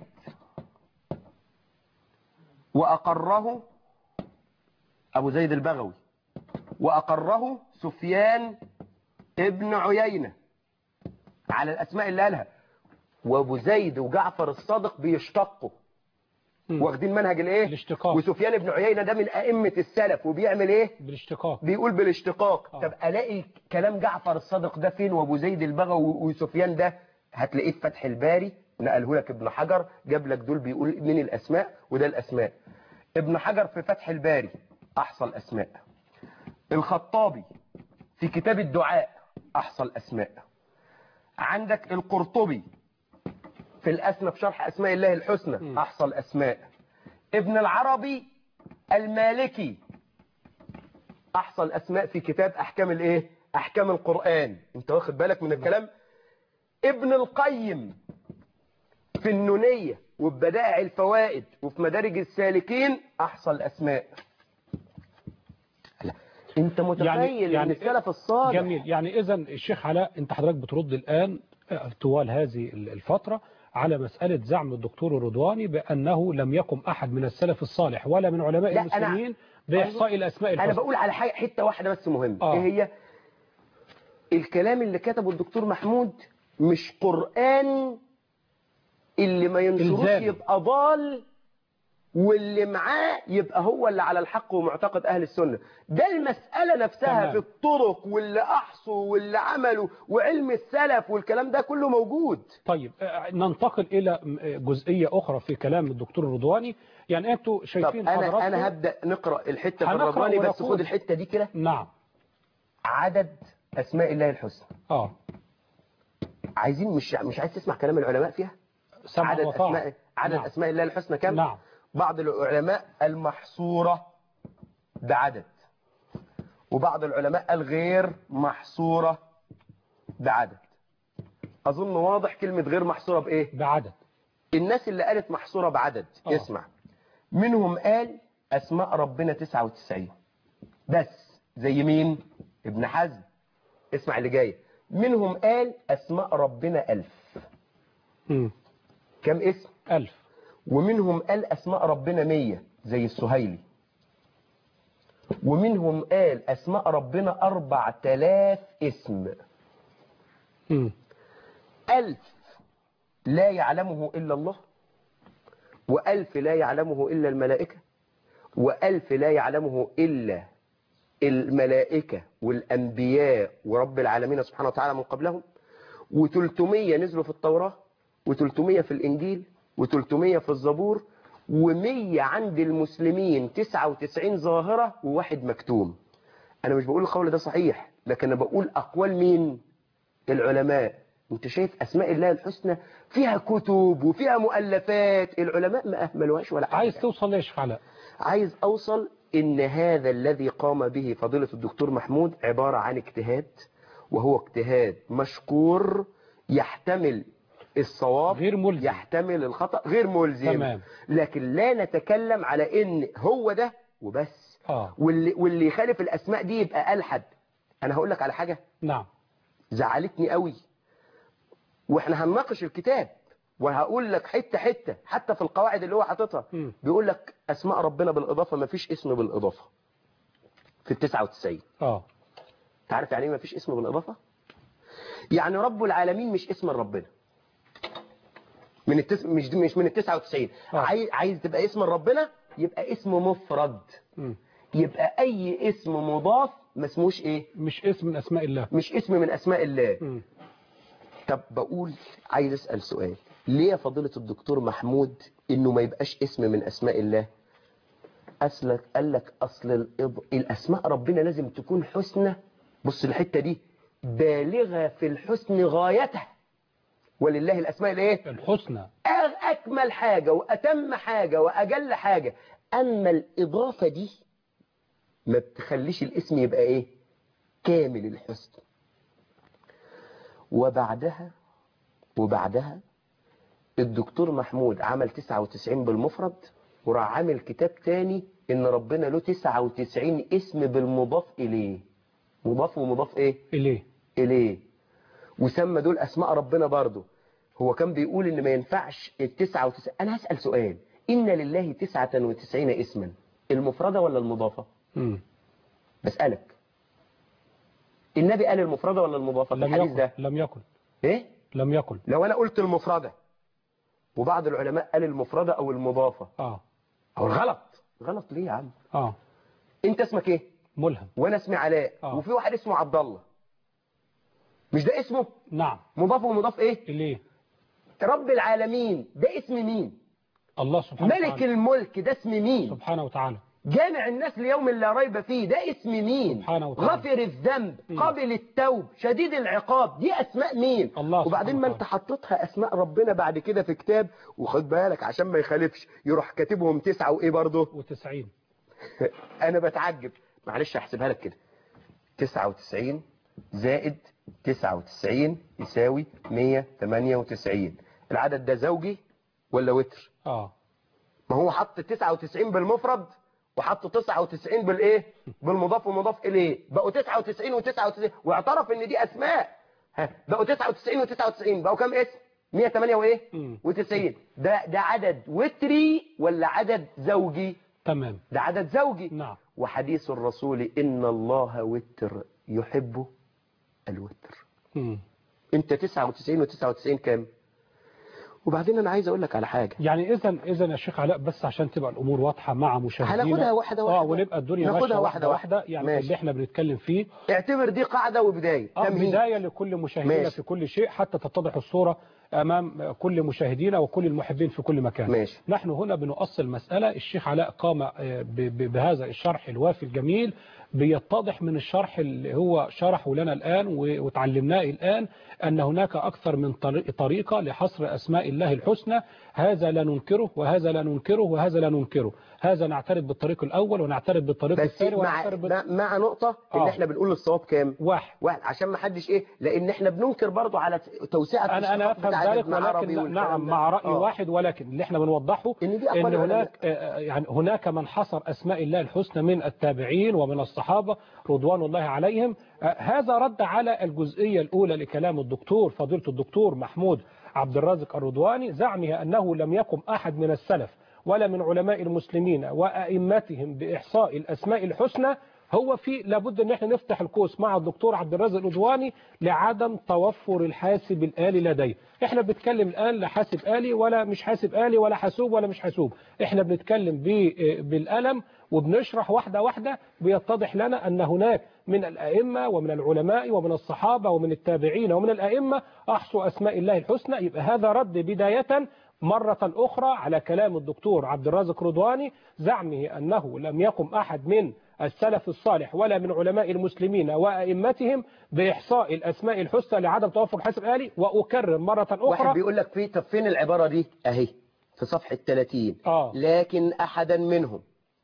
وأقره أبو زيد البغوي وأقره سفيان ابن عيينة على الأسماء اللي قالها وأبو زيد وجعفر الصادق بيشتقوا مم. واخدين منهج الايه الاشتقاق. وسفيان ابن عيينة ده من أئمة السلف وبيعمل ايه بالاشتقاق بيقول بالاشتقاق آه. طب الاقي كلام جعفر الصادق ده فين وابو زيد البغوي وسفيان ده هتلاقيه في فتح الباري نقله لك ابن حجر جاب لك دول بيقول من الاسماء وده الاسماء ابن حجر في فتح الباري احصى الاسماء الخطابي في كتاب الدعاء احصى الاسماء عندك القرطبي في الاسماء في شرح اسماء الله الحسنى احصى الاسماء ابن العربي المالكي احصى الاسماء في كتاب احكام الايه احكام القران انت واخد بالك من الكلام ابن القيم في النونيه وفي بدائع الفوائد وفي مدارج السالكين احصى الاسماء لا. انت متخيل ان السلف الصالح جميل يعني اذا الشيخ علاء انت حضرتك بترد الان آه، طوال هذه الفترة على مسألة زعم الدكتور الرضواني بأنه لم يقم أحد من السلف الصالح ولا من علماء لا، أنا- المسلمين بإحصاء الأسماء انا الحسنى بقول على حاجه حته واحده بس مهمه آه. ايه هي الكلام اللي كتبه الدكتور محمود مش قران اللي ما ينشروش إلزامي. يبقى ضال واللي معاه يبقى هو اللي على الحق ومعتقد اهل السنه ده المساله نفسها تمام. في الطرق واللي احصوا واللي عملوا وعلم السلف والكلام ده كله موجود طيب آه، ننتقل إلى م- آه، جزئية أخرى في كلام الدكتور الرضواني يعني أنتوا طب شايفين انا حضراتكم انا هبدا نقرا الحته في هنقرأ الرضواني بس ونقول. خد الحته دي كده نعم عدد اسماء الله الحسنى آه عايزين مش مش عايز تسمع كلام العلماء فيها سمع عدد وطاعة. أسماء عدد نعم. أسماء الله الحسنى كم؟ نعم. بعض العلماء المحصورة بعدد وبعض العلماء الغير محصورة بعدد أظن واضح كلمة غير محصورة بإيه؟ بعدد الناس اللي قالت محصورة بعدد آه. اسمع منهم قال أسماء ربنا 99 بس زي مين؟ ابن حزم اسمع اللي جاي منهم قال أسماء ربنا ألف مم. كم اسم؟ ألف ومنهم قال أسماء ربنا مية زي السهيلي ومنهم قال أسماء ربنا أربع تلاف اسم مم. ألف لا يعلمه إلا الله وألف لا يعلمه إلا الملائكة وألف لا يعلمه إلا الملائكة والأنبياء ورب العالمين سبحانه وتعالى من قبلهم و300 نزلوا في التوراة و300 في الإنجيل و300 في الزبور و100 عند المسلمين 99 ظاهرة وواحد مكتوم أنا مش بقول القول ده صحيح لكن أنا بقول أقوال مين العلماء انت شايف أسماء الله الحسنى فيها كتب وفيها مؤلفات العلماء ما أهملوهاش ولا حاجة عايز توصل ليه يا شيخ علاء عايز أوصل إن هذا الذي قام به فضيلة الدكتور محمود عبارة عن اجتهاد وهو اجتهاد مشكور يحتمل الصواب غير ملزم. يحتمل الخطأ غير ملزم تمام. لكن لا نتكلم على إن هو ده وبس آه واللي, واللي يخالف الأسماء دي يبقى ألحد أنا هقول لك على حاجة نعم زعلتني قوي واحنا هنناقش الكتاب وهقول لك حته حته حتى في القواعد اللي هو حاططها مم. بيقول لك اسماء ربنا بالاضافه ما فيش اسم بالاضافه في ال 99 اه انت عارف يعني ايه ما فيش اسم بالاضافه يعني رب العالمين مش اسم ربنا من التس... مش مش من ال 99 آه. عايز عايز تبقى اسم ربنا يبقى اسم مفرد مم. يبقى اي اسم مضاف ما اسموش ايه مش اسم من اسماء الله مش اسم من اسماء الله مم. طب بقول عايز اسال سؤال ليه يا فضيله الدكتور محمود انه ما يبقاش اسم من اسماء الله أسلك قال لك أصل الإض... الأسماء ربنا لازم تكون حسنى بص الحتة دي بالغة في الحسن غايته ولله الأسماء الإيه؟ الحسنى أ- أكمل حاجة وأتم حاجة وأجل حاجة أما الإضافة دي ما بتخليش الاسم يبقى إيه؟ كامل الحسن وبعدها وبعدها الدكتور محمود عمل 99 بالمفرد وراح عامل كتاب تاني ان ربنا له 99 اسم بالمضاف اليه مضاف ومضاف ايه اليه اليه وسمى دول اسماء ربنا برضه هو كان بيقول ان ما ينفعش ال 99 انا هسأل سؤال ان لله 99 اسما المفردة ولا المضافة مم. بسألك النبي قال المفردة ولا المضافة في لم الحديث يكن ده لم يكن ايه لم يكن لو انا قلت المفردة وبعض العلماء قال المفردة او المضافة اه او غلط غلط ليه يا عم اه انت اسمك ايه ملهم وانا اسمي علاء آه. وفي واحد اسمه عبد الله مش ده اسمه نعم مضاف ومضاف ايه اليه رب العالمين ده اسم مين الله سبحانه ملك وتعالى الملك ده اسم مين سبحانه وتعالى جامع الناس ليوم لا ريب فيه ده اسم مين سبحانه وتعالى. غفر الذنب مم. قابل التوب شديد العقاب دي اسماء مين الله وبعدين ما سبحانه انت حطيتها اسماء ربنا بعد كده في كتاب وخد بالك عشان ما يخالفش يروح كاتبهم تسعة وايه برضه وتسعين انا بتعجب معلش هحسبها لك كده 99 زائد 99 يساوي 198 العدد ده زوجي ولا وتر اه ما هو حط 99 بالمفرد وحط 99 بالايه بالمضاف ومضاف اليه بقوا 99 و99 واعترف ان دي اسماء ها بقوا 99 و99 بقوا كام اسم 108 وايه مم. و90 ده ده عدد وتري ولا عدد زوجي تمام ده عدد زوجي نعم وحديث الرسول إن الله وتر يحب الوتر مم. انت 99 و99 كام وبعدين انا عايز اقول لك على حاجة يعني اذا اذا يا شيخ علاء بس عشان تبقى الامور واضحه مع مشاهدينا هناخدها واحدة اه واحدة. ونبقى الدنيا ناخدها ماشيه واحدة واحده واحدة. واحده يعني ماشي. اللي احنا بنتكلم فيه اعتبر دي قاعدة وبداية اه تمهيد. بدايه لكل مشاهدينا ماشي. في كل شيء حتى تتضح الصوره امام كل مشاهدينا وكل المحبين في كل مكان ماشي. نحن هنا بنؤصل مساله الشيخ علاء قام آه، ب- ب- بهذا الشرح الوافي الجميل بيتضح من الشرح اللي هو شرحه لنا الآن و- وتعلمناه الآن أن هناك أكثر من طريق- طريقة لحصر أسماء الله الحسنى هذا لا ننكره وهذا لا ننكره وهذا لا ننكره هذا نعترف بالطريق الأول ونعترف بالطريق بس الثاني مع, ونعترف بال... مع, مع نقطة ان آه. احنا بنقول الصواب كام واحد واحد عشان ما حدش ايه لان احنا بننكر برضو على توسعة انا انا الاشتقاق افهم بتاع ذلك ابن عربي ولكن والكلام نعم ده. مع راي آه. واحد ولكن اللي احنا بنوضحه إن دي أقوال ان العلماء. هناك آه، يعني هناك من حصر اسماء الله الحسنى من التابعين ومن الصحابه رضوان الله عليهم آه، هذا رد على الجزئيه الاولى لكلام الدكتور فضيله الدكتور محمود عبد الرازق الرضواني زعمه انه لم يقم احد من السلف ولا من علماء المسلمين وائمتهم باحصاء الاسماء الحسنى هو في لابد ان احنا نفتح القوس مع الدكتور عبد الرازق الرضواني لعدم توفر الحاسب الآلي لديه احنا بنتكلم الآن لا حاسب آلي ولا مش حاسب آلي ولا حاسوب ولا مش حاسوب احنا بنتكلم ب- بالقلم وبنشرح واحدة واحدة بيتضح لنا أن هناك من الأئمة ومن العلماء ومن الصحابة ومن التابعين ومن الأئمة أحصوا أسماء الله الحسنى يبقى هذا رد بداية مرة أخرى على كلام الدكتور عبد الرازق رضواني زعمه أنه لم يقم أحد من السلف الصالح ولا من علماء المسلمين وأئمتهم بإحصاء الأسماء الحسنى لعدم توفر حاسب آلي وأكرر مرة واحد أخرى بيقول لك في طب فين العبارة دي اهي في صفحة 30 آه. لكن احدا منهم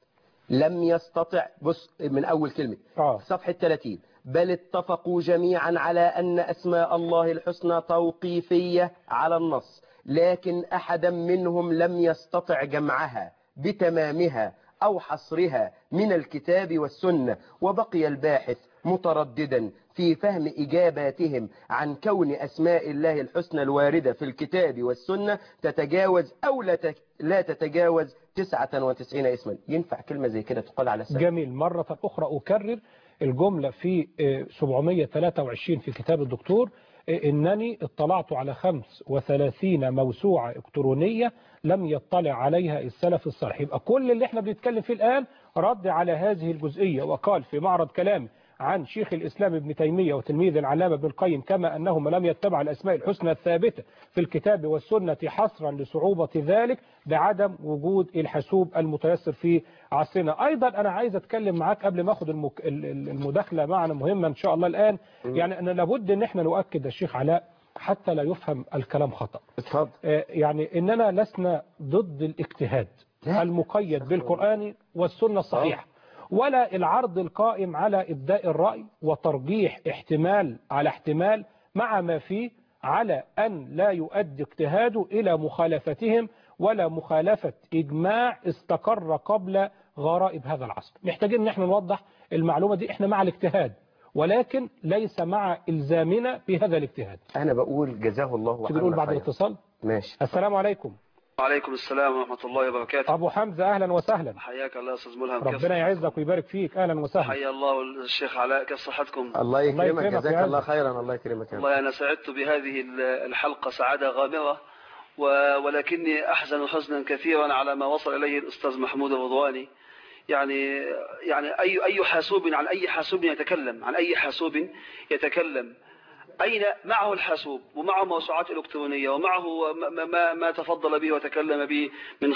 لم يستطع بص من اول كلمة آه. في صفحة 30 بل اتفقوا جميعا على ان اسماء الله الحسنى توقيفية على النص لكن احدا منهم لم يستطع جمعها بتمامها او حصرها من الكتاب والسنة وبقي الباحث مترددا في فهم إجاباتهم عن كون أسماء الله الحسنى الواردة في الكتاب والسنة تتجاوز أو لا ت- لا تتجاوز 99 اسما ينفع كلمة زي كده تقال على السنة جميل مرة أخرى أكرر الجملة في آه، 723 في كتاب الدكتور آه، إنني اطلعت على 35 موسوعة إلكترونية لم يطلع عليها السلف الصالح يبقى كل اللي احنا بنتكلم فيه الآن رد على هذه الجزئية وقال في معرض كلام عن شيخ الإسلام ابن تيمية وتلميذ العلامة ابن القيم كما أنهم لم يتبع الأسماء الحسنى الثابتة في الكتاب والسنة حصرا لصعوبة ذلك بعدم وجود الحاسوب المتيسر في عصرنا أيضا أنا عايز أتكلم معاك قبل ما أخذ المك... ال- ال- المداخلة معنا مهمة إن شاء الله الآن يعني أن لابد أن احنا نؤكد الشيخ علاء حتى لا يفهم الكلام خطأ اتفضل آه، يعني إننا لسنا ضد الاجتهاد لا. المقيد بالقرآن والسنة الصحيحة ولا العرض القائم على إبداء الرأي وترجيح احتمال على احتمال مع ما فيه على أن لا يؤدي اجتهاده إلى مخالفتهم ولا مخالفة إجماع استقر قبل غرائب هذا العصر محتاجين ان احنا نوضح المعلومة دي احنا مع الاجتهاد ولكن ليس مع إلزامنا بهذا الاجتهاد أنا بقول جزاه الله تيجي نقول عنا بعد خيرا. الاتصال ماشي السلام عليكم وعليكم السلام ورحمة الله وبركاته أبو حمزة أهلا وسهلا حياك الله يا أستاذ ملهم ربنا يعزك ويبارك فيك أهلا وسهلا حيا الله الشيخ علاء كيف صحتكم الله يكرمك يكرمك جزاك يا الله عزة. خيرا الله يكرمك يا رب. والله أنا سعدت بهذه الحلقة سعادة غامرة و- ولكني أحزن حزنا كثيرا على ما وصل إليه الأستاذ محمود الرضواني يعني يعني أي أي حاسوب عن أي حاسوب يتكلم عن أي حاسوب يتكلم أين معه الحاسوب ومعه موسوعات إلكترونية ومعه ما, ما, ما تفضل به وتكلم به من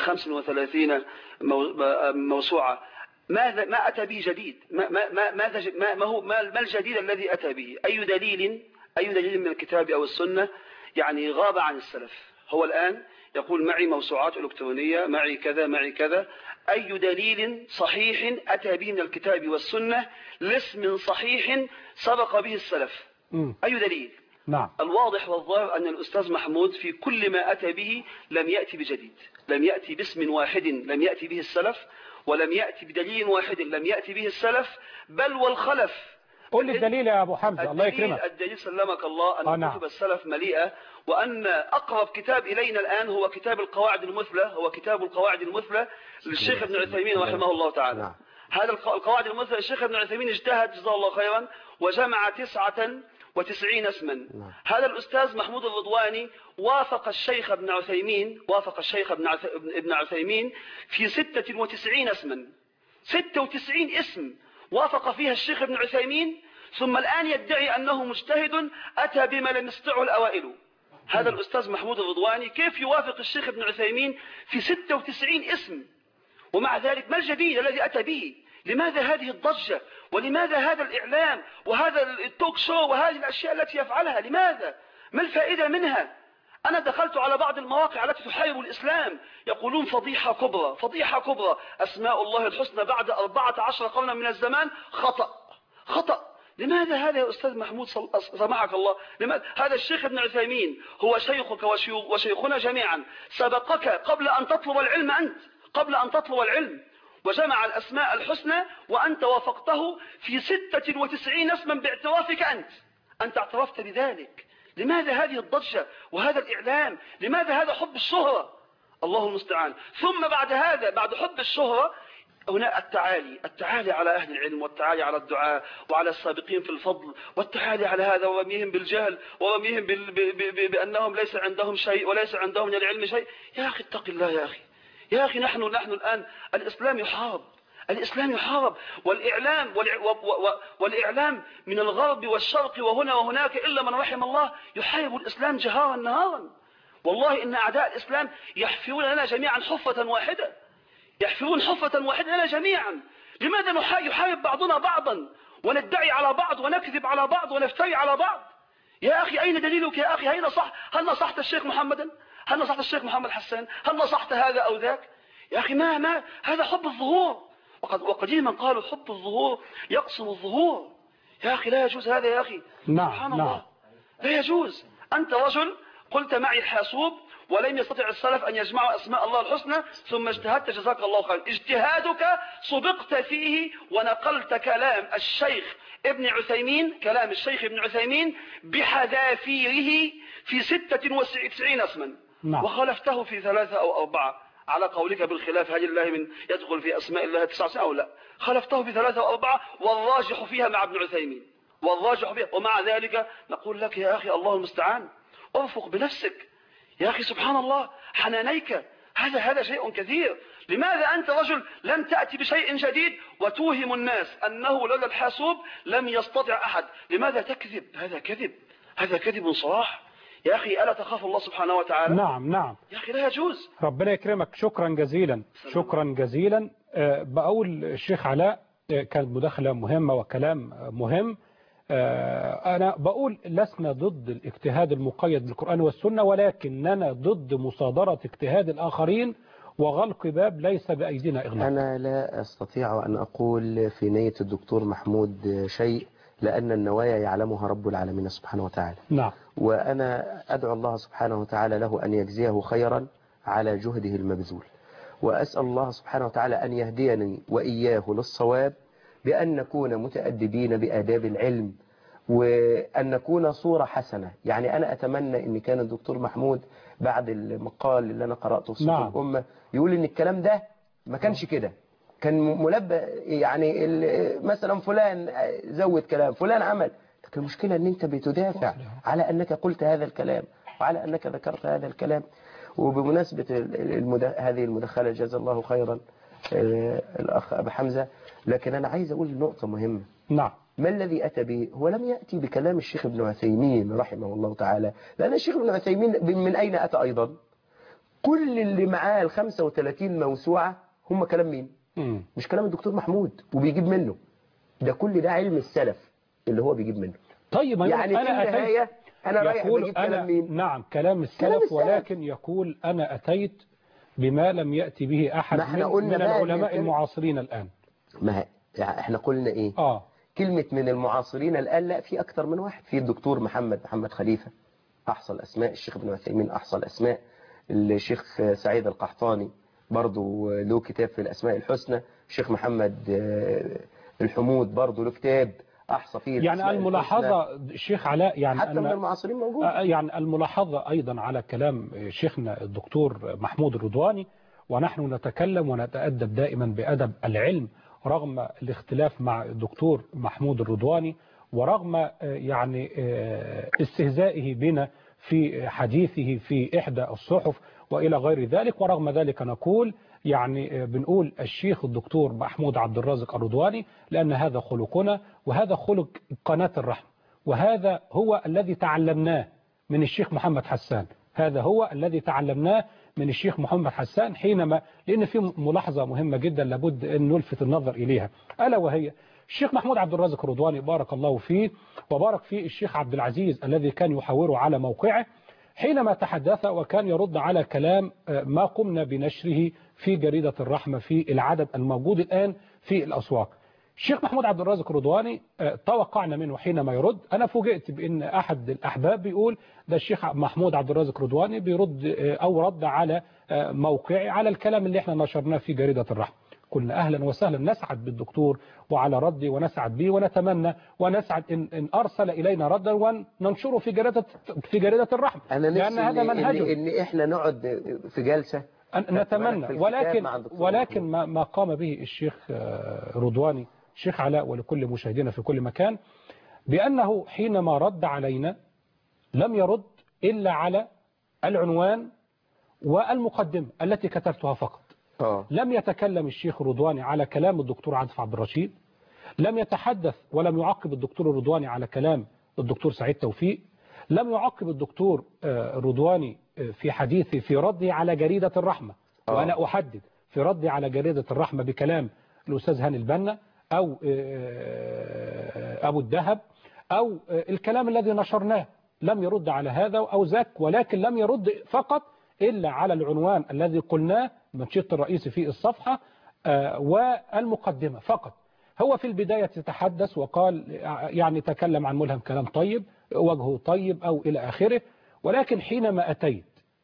35 مو- موسوعة ماذا ما أتى به جديد ما ما ما ماذا ج- ما ما هو ما, ما الجديد الذي أتى به أي دليل أي دليل من الكتاب أو السنة يعني غاب عن السلف هو الآن يقول معي موسوعات إلكترونية معي كذا معي كذا أي دليل صحيح أتى به من الكتاب والسنة لاسم صحيح سبق به السلف مم. أي دليل نعم الواضح والظاهر أن الأستاذ محمود في كل ما أتى به لم يأتي بجديد لم يأتي باسم واحد لم يأتي به السلف ولم يأتي بدليل واحد لم يأتي به السلف بل والخلف قول لي الدليل يا أبو حمزة الله الدليل, يكرمك الدليل سلمك الله آه أن نعم. كتب السلف مليئة وأن أقرب كتاب إلينا الآن هو كتاب القواعد المثلى هو كتاب القواعد المثلى للشيخ ابن عثيمين رحمه الله تعالى نعم. هذا الق- القواعد المثلى الشيخ ابن عثيمين اجتهد جزاه الله خيرا وجمع تسعة وتسعين اسما نعم. هذا الأستاذ محمود الرضواني وافق الشيخ ابن عثيمين وافق الشيخ ابن عث- ابن- ابن عثيمين في ستة وتسعين اسما ستة وتسعين اسم وافق فيها الشيخ ابن عثيمين ثم الآن يدعي أنه مجتهد أتى بما لم يستطعه الأوائل هذا الأستاذ محمود الرضواني كيف يوافق الشيخ ابن عثيمين في 96 اسم ومع ذلك ما الجديد الذي أتى به لماذا هذه الضجة ولماذا هذا الإعلام وهذا التوك شو وهذه الأشياء التي يفعلها لماذا ما الفائدة منها أنا دخلت على بعض المواقع التي تحارب الإسلام يقولون فضيحة كبرى فضيحة كبرى أسماء الله الحسنى بعد 14 قرنا من الزمان خطأ خطأ لماذا هذا يا أستاذ محمود صل- سمحك الله لماذا هذا الشيخ ابن عثيمين هو شيخك وشيو- وشيخنا جميعا سبقك قبل أن تطلب العلم أنت قبل أن تطلب العلم وجمع الأسماء الحسنى وأنت وافقته في ستة وتسعين اسما باعترافك أنت أنت اعترفت بذلك لماذا هذه الضجة وهذا الإعلام لماذا هذا حب الشهرة الله المستعان ثم بعد هذا بعد حب الشهرة هنا التعالي التعالي على أهل العلم والتعالي على الدعاء وعلى السابقين في الفضل والتعالي على هذا ورميهم بالجهل ورميهم بال... ب... ب... ب... بأنهم ليس عندهم شيء وليس عندهم من العلم شيء يا أخي اتق الله يا أخي يا أخي نحن نحن الآن الإسلام يحارب الإسلام يحارب والإعلام والع... و... و... و... والإعلام من الغرب والشرق وهنا وهناك إلا من رحم الله يحارب الإسلام جهارا نهارا والله إن أعداء الإسلام يحفرون لنا جميعا حفة واحدة يحفرون حفة واحدة لنا جميعا لماذا نحا- يحارب بعضنا بعضا وندعي على بعض ونكذب على بعض ونفتري على بعض يا أخي أين دليلك يا أخي أين صح هل نصحت الشيخ محمدا هل نصحت الشيخ محمد حسان هل نصحت هذا أو ذاك يا أخي ما ما هذا حب الظهور وقد وقديما قالوا حب الظهور يقسم الظهور يا أخي لا يجوز هذا يا أخي نعم، سبحان نعم. الله لا يجوز أنت رجل قلت معي الحاسوب ولم يستطع السلف أن يجمعوا أسماء الله الحسنى ثم اجتهدت جزاك الله خيرا اجتهادك سبقت فيه ونقلت كلام الشيخ ابن عثيمين كلام الشيخ ابن عثيمين بحذافيره في 96 اسما نعم. وخالفته في ثلاثة أو أربعة على قولك بالخلاف هل الله من يدخل في أسماء الله تسعة أو لا خالفته في ثلاثة أو أربعة والراجح فيها مع ابن عثيمين والراجح فيها ومع ذلك نقول لك يا أخي الله المستعان ارفق بنفسك يا أخي سبحان الله حنانيك هذا هذا شيء كثير لماذا أنت رجل لم تأتي بشيء جديد وتوهم الناس أنه لولا الحاسوب لم يستطع أحد لماذا تكذب هذا كذب هذا كذب صراح يا أخي ألا تخاف الله سبحانه وتعالى نعم نعم يا أخي لا يجوز ربنا يكرمك شكرا جزيلا شكرا جزيلا آه، بقول الشيخ علاء آه، كانت مداخلة مهمة وكلام آه، مهم آه، أنا بقول لسنا ضد الاجتهاد المقيد بالقرآن والسنة ولكننا ضد مصادرة اجتهاد الآخرين وغلق باب ليس بأيدينا إغلاق أنا لا أستطيع أن أقول في نية الدكتور محمود شيء لأن النوايا يعلمها رب العالمين سبحانه وتعالى نعم وأنا أدعو الله سبحانه وتعالى له أن يجزيه خيرا على جهده المبذول وأسأل الله سبحانه وتعالى أن يهديني وإياه للصواب بأن نكون متأدبين بآداب العلم وأن نكون صورة حسنة يعني أنا أتمنى أن كان الدكتور محمود بعد المقال اللي أنا قرأته في صوت نعم. الأمة يقول أن الكلام ده ما كانش كده كان ملبى يعني ال- مثلا فلان زود كلام فلان عمل لكن المشكلة أن أنت بتدافع على أنك قلت هذا الكلام وعلى أنك ذكرت هذا الكلام وبمناسبة ال- المد... هذه المداخلة جزا الله خيرا آه، الأخ أبو حمزة لكن أنا عايز أقول نقطة مهمة نعم ما الذي أتى به هو لم يأتي بكلام الشيخ ابن عثيمين رحمه الله تعالى لأن الشيخ ابن عثيمين من أين أتى أيضا كل اللي معاه ال 35 موسوعة هم كلام مين مم. مش كلام الدكتور محمود وبيجيب منه ده كل ده علم السلف اللي هو بيجيب منه طيب ما يقول يعني في أنا أتيت النهاية أنا رايح يقول بجيب أنا كلام مين نعم كلام السلف, كلام السلف. ولكن يقول أنا أتيت بما لم يأتي به أحد ما احنا من, قلنا من بقى إن العلماء الكلام- المعاصرين الآن ما هي- يعني احنا قلنا ايه آه كلمة من المعاصرين الآن لا في أكتر من واحد في الدكتور محمد محمد خليفة أحصى الأسماء الشيخ ابن عثيمين أحصى الأسماء الشيخ سعيد القحطاني برضو له كتاب في الأسماء الحسنى الشيخ محمد آه، الحمود برضو له كتاب أحصى فيه يعني الأسماء الحسنى. الملاحظة الشيخ علاء يعني حتى من أن المعاصرين موجود آه، يعني الملاحظة أيضا على كلام شيخنا الدكتور محمود الرضواني ونحن نتكلم ونتأدب دائما بأدب العلم رغم الاختلاف مع الدكتور محمود الرضواني ورغم آه، يعني آه، استهزائه بنا في حديثه في إحدى الصحف وإلى غير ذلك ورغم ذلك نقول يعني آه، بنقول الشيخ الدكتور محمود عبد الرازق الرضواني لأن هذا خلقنا وهذا خلق قناة الرحمة وهذا هو الذي تعلمناه من الشيخ محمد حسان هذا هو الذي تعلمناه من الشيخ محمد حسان حينما لأن في ملاحظة مهمة جدا لابد أن نلفت النظر إليها ألا وهي الشيخ محمود عبد الرازق الرضواني بارك الله فيه وبارك فيه الشيخ عبد العزيز الذي كان يحاوره على موقعه حينما تحدث وكان يرد على كلام آه، ما قمنا بنشره في جريدة الرحمة في العدد الموجود الآن في الأسواق الشيخ محمود عبد الرازق الرضواني آه، توقعنا منه حينما يرد أنا فوجئت بأن أحد الأحباب بيقول ده الشيخ محمود عبد الرازق الرضواني بيرد آه، أو رد على آه، موقعي على الكلام اللي احنا نشرناه في جريدة الرحمة قلنا أهلا وسهلا نسعد بالدكتور وعلى ردي ونسعد به ونتمنى ونسعد إن, إن أرسل إلينا ردا وننشره في جريدة في جريدة الرحمة أنا لأن نفسي هذا إن, إن, منهجه إن إحنا نقعد في جلسة أن- نتمنى في الكتاب ولكن مع الدكتور ولكن محمود. ما, ما قام به الشيخ آه، رضواني الشيخ علاء ولكل مشاهدينا في كل مكان بأنه حينما رد علينا لم يرد إلا على العنوان والمقدمة التي كتبتها فقط آه لم يتكلم الشيخ رضواني على كلام الدكتور عاطف عبد الرشيد لم يتحدث ولم يعقب الدكتور الرضواني على كلام الدكتور سعيد توفيق لم يعقب الدكتور آه، الرضواني آه، في حديثه في رده على جريدة الرحمة آه. وأنا أحدد في ردي على جريدة الرحمة بكلام الأستاذ هاني البنا أو آه، أبو الدهب أو آه، الكلام الذي نشرناه لم يرد على هذا أو ذاك ولكن لم يرد فقط إلا على العنوان الذي قلناه منشط الرئيسي في الصفحة آه، والمقدمة فقط هو في البداية تتحدث وقال يعني تكلم عن ملهم كلام طيب وجهه طيب أو إلى آخره ولكن حينما أتيت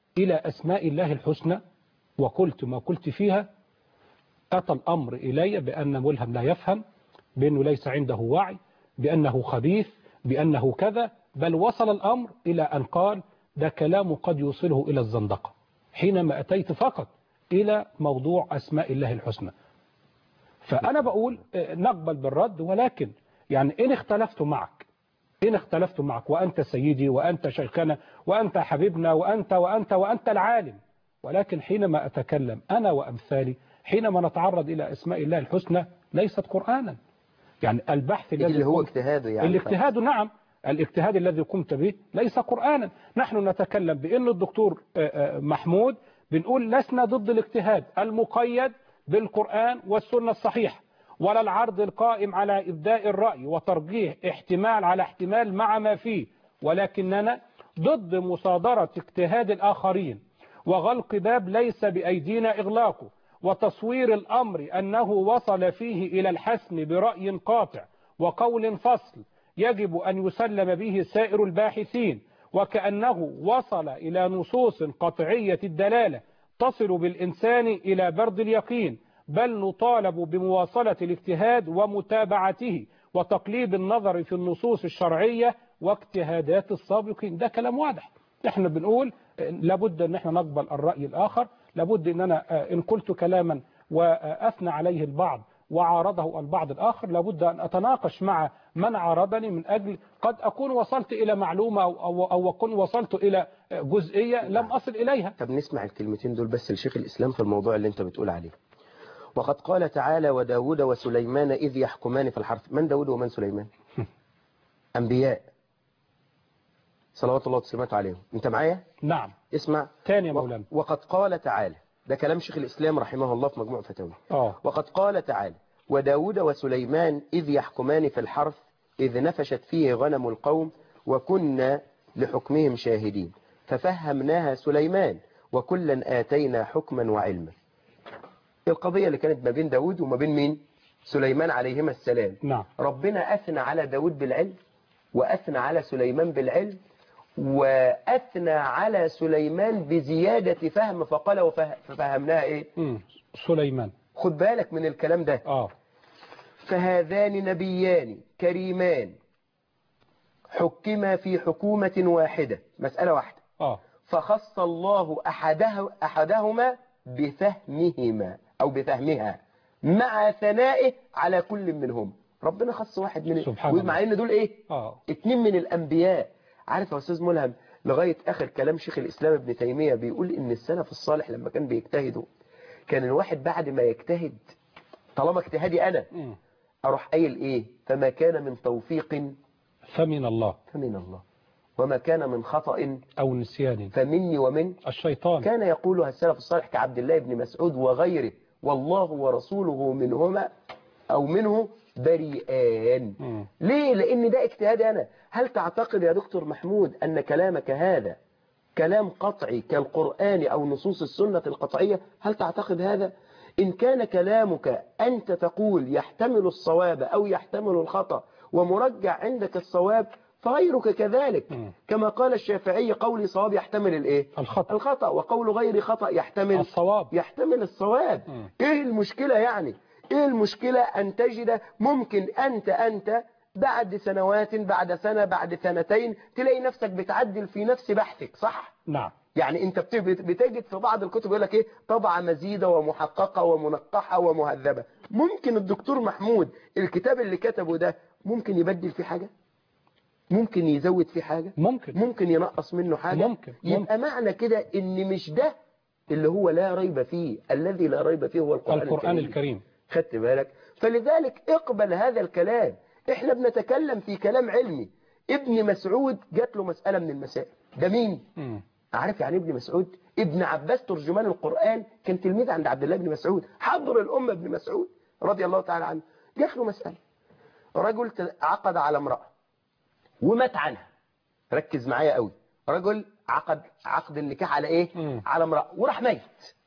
إلى أسماء الله الحسنى وقلت ما قلت فيها أتى الأمر إلي بأن ملهم لا يفهم بأنه ليس عنده وعي بأنه خبيث بأنه كذا بل وصل الأمر إلى أن قال ده كلام قد يوصله إلى الزندقة حينما أتيت فقط إلى موضوع أسماء الله الحسنى فأنا بقول آه، نقبل بالرد ولكن يعني إن اختلفت معك إن اختلفت معك وأنت سيدي وأنت شيخنا وأنت حبيبنا وأنت وأنت وأنت العالم ولكن حينما أتكلم أنا وأمثالي حينما نتعرض إلى أسماء الله الحسنى ليست قرآنا يعني البحث الذي اللي هو قمت- اجتهاده يعني الاجتهاد نعم الاجتهاد الذي قمت به ليس قرآنا نحن نتكلم بأن الدكتور آه، آه، محمود بنقول لسنا ضد الاجتهاد المقيد بالقرآن والسنة الصحيحة ولا العرض القائم على إبداء الرأي وترجيح احتمال على احتمال مع ما فيه ولكننا ضد مصادرة اجتهاد الآخرين وغلق باب ليس بأيدينا إغلاقه وتصوير الأمر أنه وصل فيه إلى الحسم برأي قاطع وقول فصل يجب أن يسلم به سائر الباحثين وكأنه وصل إلى نصوص قطعية الدلالة تصل بالإنسان إلى برد اليقين بل نطالب بمواصلة الاجتهاد ومتابعته وتقليب النظر في النصوص الشرعية واجتهادات السابقين ده كلام واضح احنا بنقول آه، لابد ان احنا نقبل الرأي الآخر لابد ان انا آه، ان قلت كلاما وأثنى عليه البعض وعارضه البعض الآخر لابد أن أتناقش مع من عارضني من أجل قد أكون وصلت إلى معلومة أو, أو, أو أكون وصلت إلى جزئية لم أصل إليها طب نسمع الكلمتين دول بس لشيخ الإسلام في الموضوع اللي انت بتقول عليه وقد قال تعالى وداود وسليمان إذ يحكمان في الحرث من داود ومن سليمان أنبياء صلوات الله وسلامته عليهم انت معايا نعم اسمع تاني يا مولانا وقد قال تعالى ده كلام شيخ الإسلام رحمه الله في مجموع فتاوي آه وقد قال تعالى وداود وسليمان إذ يحكمان في الحرث إذ نفشت فيه غنم القوم وكنا لحكمهم شاهدين ففهمناها سليمان وكلا آتينا حكما وعلما القضية اللي كانت ما بين داود وما بين مين سليمان عليهما السلام نعم ربنا أثنى على داود بالعلم وأثنى على سليمان بالعلم وأثنى على سليمان بزيادة فهم فقال وفه- ففهمناها إيه مم. سليمان خد بالك من الكلام ده آه فهذان نبيان كريمان حكما في حكومة واحدة مسألة واحدة آه فخص الله أحده أحدهما بفهمهما أو بفهمها مع ثنائه على كل منهم ربنا خص واحد من سبحان الله. ومع ان دول ايه آه اتنين من الانبياء عارف يا استاذ ملهم لغاية اخر كلام شيخ الاسلام ابن تيمية بيقول ان السلف الصالح لما كان بيجتهدوا كان الواحد بعد ما يجتهد طالما اجتهادي انا مم. اروح قايل ايه فما كان من توفيق فمن الله فمن الله وما كان من خطأ أو نسيان فمني ومن الشيطان كان يقولها السلف الصالح كعبد الله بن مسعود وغيره والله ورسوله منهما أو منه بريئان مم. ليه؟ لأن ده اجتهاد أنا هل تعتقد يا دكتور محمود أن كلامك هذا كلام قطعي كالقرآن أو نصوص السنة القطعية هل تعتقد هذا؟ إن كان كلامك أنت تقول يحتمل الصواب أو يحتمل الخطأ ومرجع عندك الصواب فغيرك كذلك مم. كما قال الشافعي قولي صواب يحتمل الإيه؟ الخطأ الخطأ وقول غير خطأ يحتمل الصواب يحتمل الصواب مم. ايه المشكلة يعني ايه المشكلة ان تجد ممكن انت انت بعد سنوات بعد سنة بعد سنتين تلاقي نفسك بتعدل في نفس بحثك صح نعم يعني انت بت- بت- بتجد في بعض الكتب يقول لك ايه طبعة مزيدة ومحققة ومنقحة ومهذبة ممكن الدكتور محمود الكتاب اللي كتبه ده ممكن يبدل فيه حاجة ممكن يزود فيه حاجة ممكن ممكن ينقص منه حاجة ممكن، يبقى معنى كده ان مش ده اللي هو لا ريب فيه الذي لا ريب فيه هو القرآن, القرآن الكريم خدت بالك فلذلك اقبل هذا الكلام احنا بنتكلم في كلام علمي ابن مسعود جات له مسألة من المسائل ده مين مم. عارف يعني ابن مسعود ابن عباس ترجمان القرآن كان تلميذ عند عبد الله بن مسعود حضر الأمة ابن مسعود رضي الله تعالى عنه جات له مسألة رجل ت- عقد على امرأة ومات عنها ركز معايا قوي رجل عقد عقد النكاح على ايه مم. على امرأة وراح ميت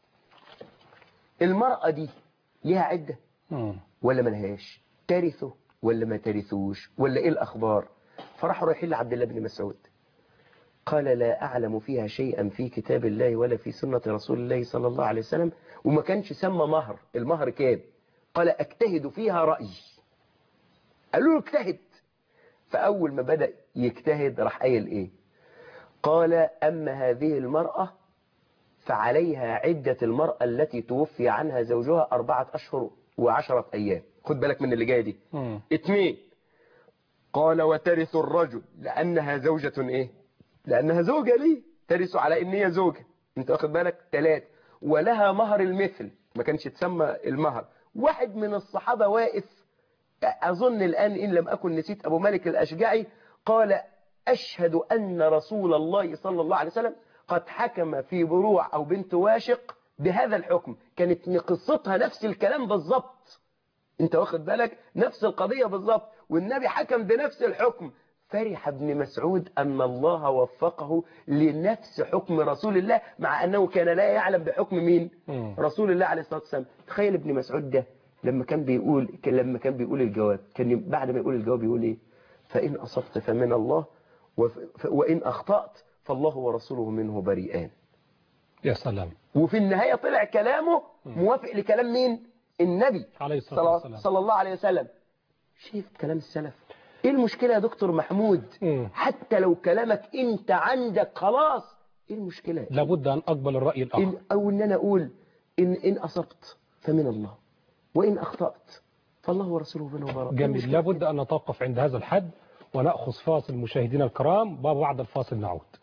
المرأة دي ليها عدة مم. ولا ملهاش ترثه ولا ما ترثوش ولا ايه الاخبار فراحوا رايحين لعبد الله بن مسعود قال لا أعلم فيها شيئا في كتاب الله ولا في سنة رسول الله صلى الله عليه وسلم وما كانش سمى مهر المهر كام قال أجتهد فيها رأيي قالوا له اجتهد فأول ما بدأ يجتهد راح قايل إيه قال أما هذه المرأة فعليها عدة المرأة التي توفي عنها زوجها أربعة أشهر وعشرة أيام خد بالك من اللي جاية دي مم. اثنين قال وترث الرجل لأنها زوجة إيه لأنها زوجة ليه ترث على إن هي زوجة أنت واخد بالك ثلاث ولها مهر المثل ما كانش تسمى المهر واحد من الصحابة واقف أظن الآن إن لم أكن نسيت أبو مالك الأشجعي قال أشهد أن رسول الله صلى الله عليه وسلم قد حكم في بروع أو بنت واشق بهذا الحكم كانت قصتها نفس الكلام بالظبط انت واخد بالك نفس القضية بالظبط والنبي حكم بنفس الحكم فرح ابن مسعود أن الله وفقه لنفس حكم رسول الله مع أنه كان لا يعلم بحكم مين مم. رسول الله عليه الصلاة والسلام تخيل ابن مسعود ده لما كان بيقول كان لما كان بيقول الجواب كان بعد ما يقول الجواب يقول ايه فإن أصبت فمن الله وف- ف- وإن أخطأت فالله ورسوله منه بريئان يا سلام وفي النهاية طلع كلامه موافق لكلام مين النبي عليه الصلاة صلى, والسلام صلى الله عليه وسلم شايف كلام السلف ايه المشكلة يا دكتور محمود مم. حتى لو كلامك انت عندك خلاص ايه المشكلة لابد أن أقبل الرأي الآخر إن او ان انا اقول ان ان اصبت فمن الله وان اخطأت فالله ورسوله منه براء إيه جميل المشكلة؟ لابد أن نتوقف عند هذا الحد ونأخذ فاصل مشاهدينا الكرام وبعد الفاصل نعود